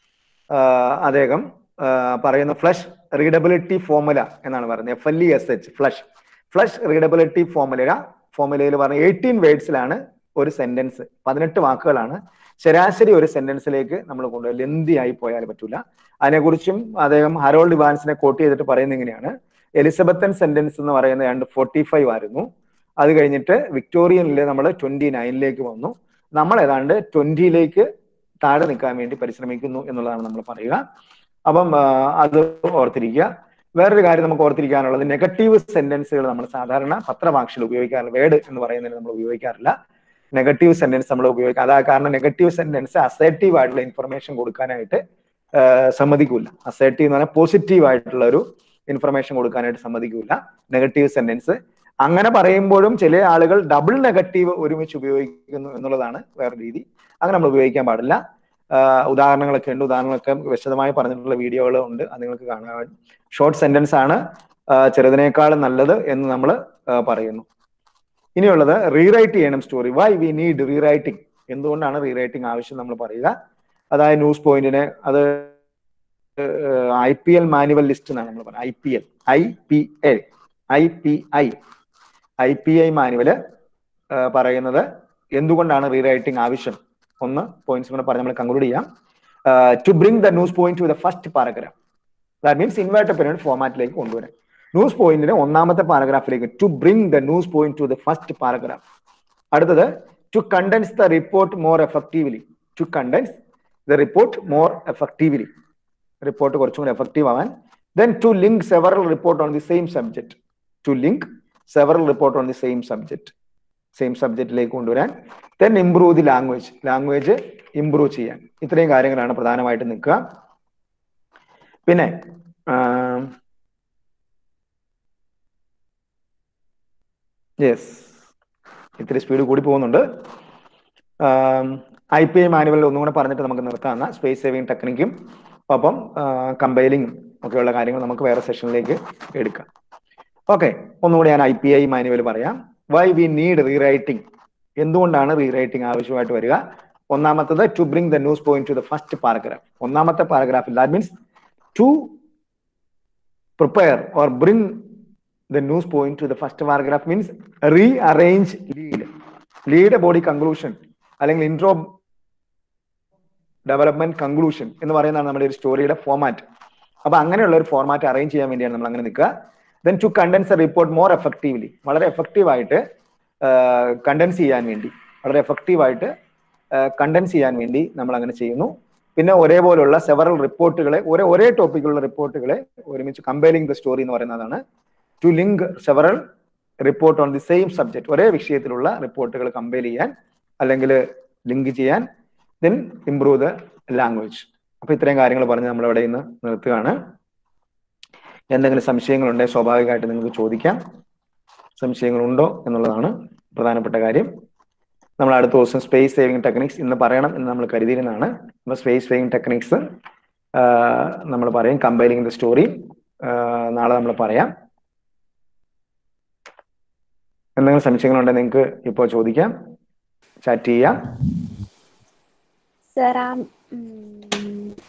അദ്ദേഹം പറയുന്ന ഫ്ലഷ് റീഡബിലിറ്റി ഫോർമുല എന്നാണ് പറയുന്നത് F L E S H Flesch Flesch readability formula ഫോർമുലയിൽ പറഞ്ഞ എയ്റ്റീൻ വേർഡ്സിലാണ് ഒരു സെന്റൻസ് പതിനെട്ട് വാക്കുകളാണ് ശരാശരി ഒരു സെന്റൻസിലേക്ക് നമ്മൾ കൊണ്ടുപോയി ലെന്തി ആയി പോയാൽ പറ്റൂല അതിനെക്കുറിച്ചും അദ്ദേഹം ഹരോൾഡ് ഇവാൻസിനെ കോട്ട് ചെയ്തിട്ട് പറയുന്നത് ഇങ്ങനെയാണ് എലിസബത്തൻ സെന്റൻസ് എന്ന് പറയുന്നത് രണ്ട് ഫോർട്ടി ഫൈവ് ആയിരുന്നു അത് കഴിഞ്ഞിട്ട് വിക്ടോറിയനിൽ നമ്മൾ ട്വന്റി നയനിലേക്ക് വന്നു നമ്മൾ ഏതാണ്ട് ട്വന്റിയിലേക്ക് താഴെ നിൽക്കാൻ വേണ്ടി പരിശ്രമിക്കുന്നു എന്നുള്ളതാണ് നമ്മൾ പറയുക അപ്പം അത് ഓർത്തിരിക്കുക വേറൊരു കാര്യം നമുക്ക് ഓർത്തിരിക്കാനുള്ളത് നെഗറ്റീവ് സെന്റൻസുകൾ നമ്മൾ സാധാരണ പത്രഭാഷയിൽ ഉപയോഗിക്കാറില്ല വേർഡ് എന്ന് പറയുന്നതിന് നമ്മൾ ഉപയോഗിക്കാറില്ല നെഗറ്റീവ് സെന്റൻസ് നമ്മൾ ഉപയോഗിക്കുക അതാ കാരണം നെഗറ്റീവ് സെന്റൻസ് അസേർട്ടീവ് ആയിട്ടുള്ള ഇൻഫർമേഷൻ കൊടുക്കാനായിട്ട് സമ്മതിക്കൂല അസേർട്ടീവ് എന്ന് പറഞ്ഞാൽ പോസിറ്റീവ് ആയിട്ടുള്ള ഒരു ഇൻഫർമേഷൻ കൊടുക്കാനായിട്ട് സമ്മതിക്കൂല നെഗറ്റീവ് സെന്റൻസ് അങ്ങനെ പറയുമ്പോഴും ചില ആളുകൾ ഡബിൾ നെഗറ്റീവ് ഒരുമിച്ച് ഉപയോഗിക്കുന്നു എന്നുള്ളതാണ് വേറെ രീതി അങ്ങനെ നമ്മൾ ഉപയോഗിക്കാൻ പാടില്ല ഉദാഹരണങ്ങളൊക്കെ ഉണ്ട് ഉദാഹരണങ്ങളൊക്കെ വിശദമായി പറഞ്ഞിട്ടുള്ള വീഡിയോകൾ ഉണ്ട് അത് നിങ്ങൾക്ക് കാണാൻ ഷോർട്ട് സെന്റൻസ് ആണ് ചെറുതിനേക്കാൾ നല്ലത് എന്ന് നമ്മൾ പറയുന്നു ഇനിയുള്ളത് റീറൈറ്റ് ചെയ്യണം story why we need rewriting എന്തുകൊണ്ടാണ് റീറൈറ്റിംഗ് ആവശ്യം നമ്മൾ പറയുക അതായത് ന്യൂസ് പോയിന്റിനെ അത് I P L manual list എന്നാണ് നമ്മൾ പറയുന്നത് I P L I P L I P I I P I manual പറയുന്നത് എന്തുകൊണ്ടാണ് റീറൈറ്റിംഗ് ആവശ്യം ഒന്ന് പോയിന്റ്സ് കൂടെ പറഞ്ഞ് നമ്മൾ കൺക്ലൂഡ് ചെയ്യാം to bring the news point to the first paragraph that means inverted pyramid ഫോമാറ്റിലേക്ക് കൊണ്ടുവരാൻ ന്യൂസ് പോയിന്റിനെ ഒന്നാമത്തെ പാരഗ്രാഫിലേക്ക് to bring the news point to the first paragraph അടുത്തത് to condense the report more effectively to condense the report more effectively report കുറച്ചും കൂടി effective ആവാൻ then to link several report on the same subject to link several report on the same subject same സബ്ജക്റ്റിലേക്ക് കൊണ്ടുവരാൻ then improve the language language improve ചെയ്യാൻ ഇത്രയും കാര്യങ്ങളാണ് പ്രധാനമായിട്ട് നിൽക്കുക പിന്നെ യെസ് ഇത്തിരി സ്പീഡ് കൂടി പോകുന്നുണ്ട് ഐ പി ഐ മാനുവൽ ഒന്നും കൂടെ പറഞ്ഞിട്ട് നമുക്ക് നിർത്താവുന്ന സ്പേസ് സേവിങ് ടെക്നിക്കും ഒപ്പം കമ്പൈലിങ്ങും ഒക്കെയുള്ള കാര്യങ്ങൾ നമുക്ക് വേറെ സെഷനിലേക്ക് എടുക്കാം ഓക്കെ ഒന്നുകൂടി ഞാൻ ഐ പി ഐ മാനുവൽ പറയാം വൈ വി നീഡ് റീറൈറ്റിംഗ് എന്തുകൊണ്ടാണ് റീറൈറ്റിംഗ് ആവശ്യമായിട്ട് വരിക ഒന്നാമത്തത് to bring the news point to the first paragraph ഒന്നാമത്തെ പാരഗ്രാഫിൽ that means to prepare or bring the news point to the first paragraph means rearrange lead lead body conclusion അല്ലെങ്കിൽ intro development conclusion എന്ന് പറയുന്നതാണ് നമ്മുടെ ഒരു സ്റ്റോറിയുടെ format അപ്പൊ അങ്ങനെയുള്ള ഒരു ഫോർമാറ്റ് അറേഞ്ച് ചെയ്യാൻ വേണ്ടിയാണ് നമ്മൾ അങ്ങനെ നിൽക്കുക then to condense report more effectively വളരെ എഫക്റ്റീവായിട്ട് കണ്ടൻസ് ചെയ്യാൻ വേണ്ടി വളരെ എഫക്റ്റീവായിട്ട് കണ്ടൻസ് ചെയ്യാൻ വേണ്ടി നമ്മൾ അങ്ങനെ ചെയ്യുന്നു പിന്നെ ഒരേപോലുള്ള സെവറൽ റിപ്പോർട്ടുകളെ ഒരേ ഒരേ ടോപ്പിക്കുള്ള റിപ്പോർട്ടുകളെ ഒരുമിച്ച് കമ്പയറിംഗ് ദ സ്റ്റോറി എന്ന് പറയുന്നതാണ് to link several report on the same subject ഒരേ വിഷയത്തിലുള്ള റിപ്പോർട്ടുകൾ കമ്പയർ ചെയ്യാൻ അല്ലെങ്കിൽ ലിങ്ക് ചെയ്യാൻ ദെൻ ഇംപ്രൂവ് ദ ലാംഗ്വേജ് അപ്പൊ ഇത്രയും കാര്യങ്ങൾ പറഞ്ഞ് നമ്മൾ ഇവിടെ ഇന്ന് നിർത്തുകയാണ് എന്തെങ്കിലും സംശയങ്ങളുണ്ടെങ്കിൽ സ്വാഭാവികമായിട്ട് നിങ്ങൾക്ക് ചോദിക്കാം സംശയങ്ങളുണ്ടോ എന്നുള്ളതാണ് പ്രധാനപ്പെട്ട കാര്യം നമ്മൾ അടുത്ത ദിവസം സ്പേസ് സേവിങ് ടെക്നിക്സ് ഇന്ന് പറയണം എന്ന് നമ്മൾ കരുതിയിരുന്നതാണ് അപ്പോൾ സ്പേസ് സേവിങ് ടെക്നിക്സ് നമ്മൾ പറയും കമ്പൈലിംഗ് ദ സ്റ്റോറി നാളെ നമ്മൾ പറയാം എന്തെങ്കിലും സംശയങ്ങളുണ്ടെങ്കിൽ നിങ്ങൾക്ക് ഇപ്പോൾ ചോദിക്കാം ചാറ്റ് ചെയ്യാം സർ ആ ഉം,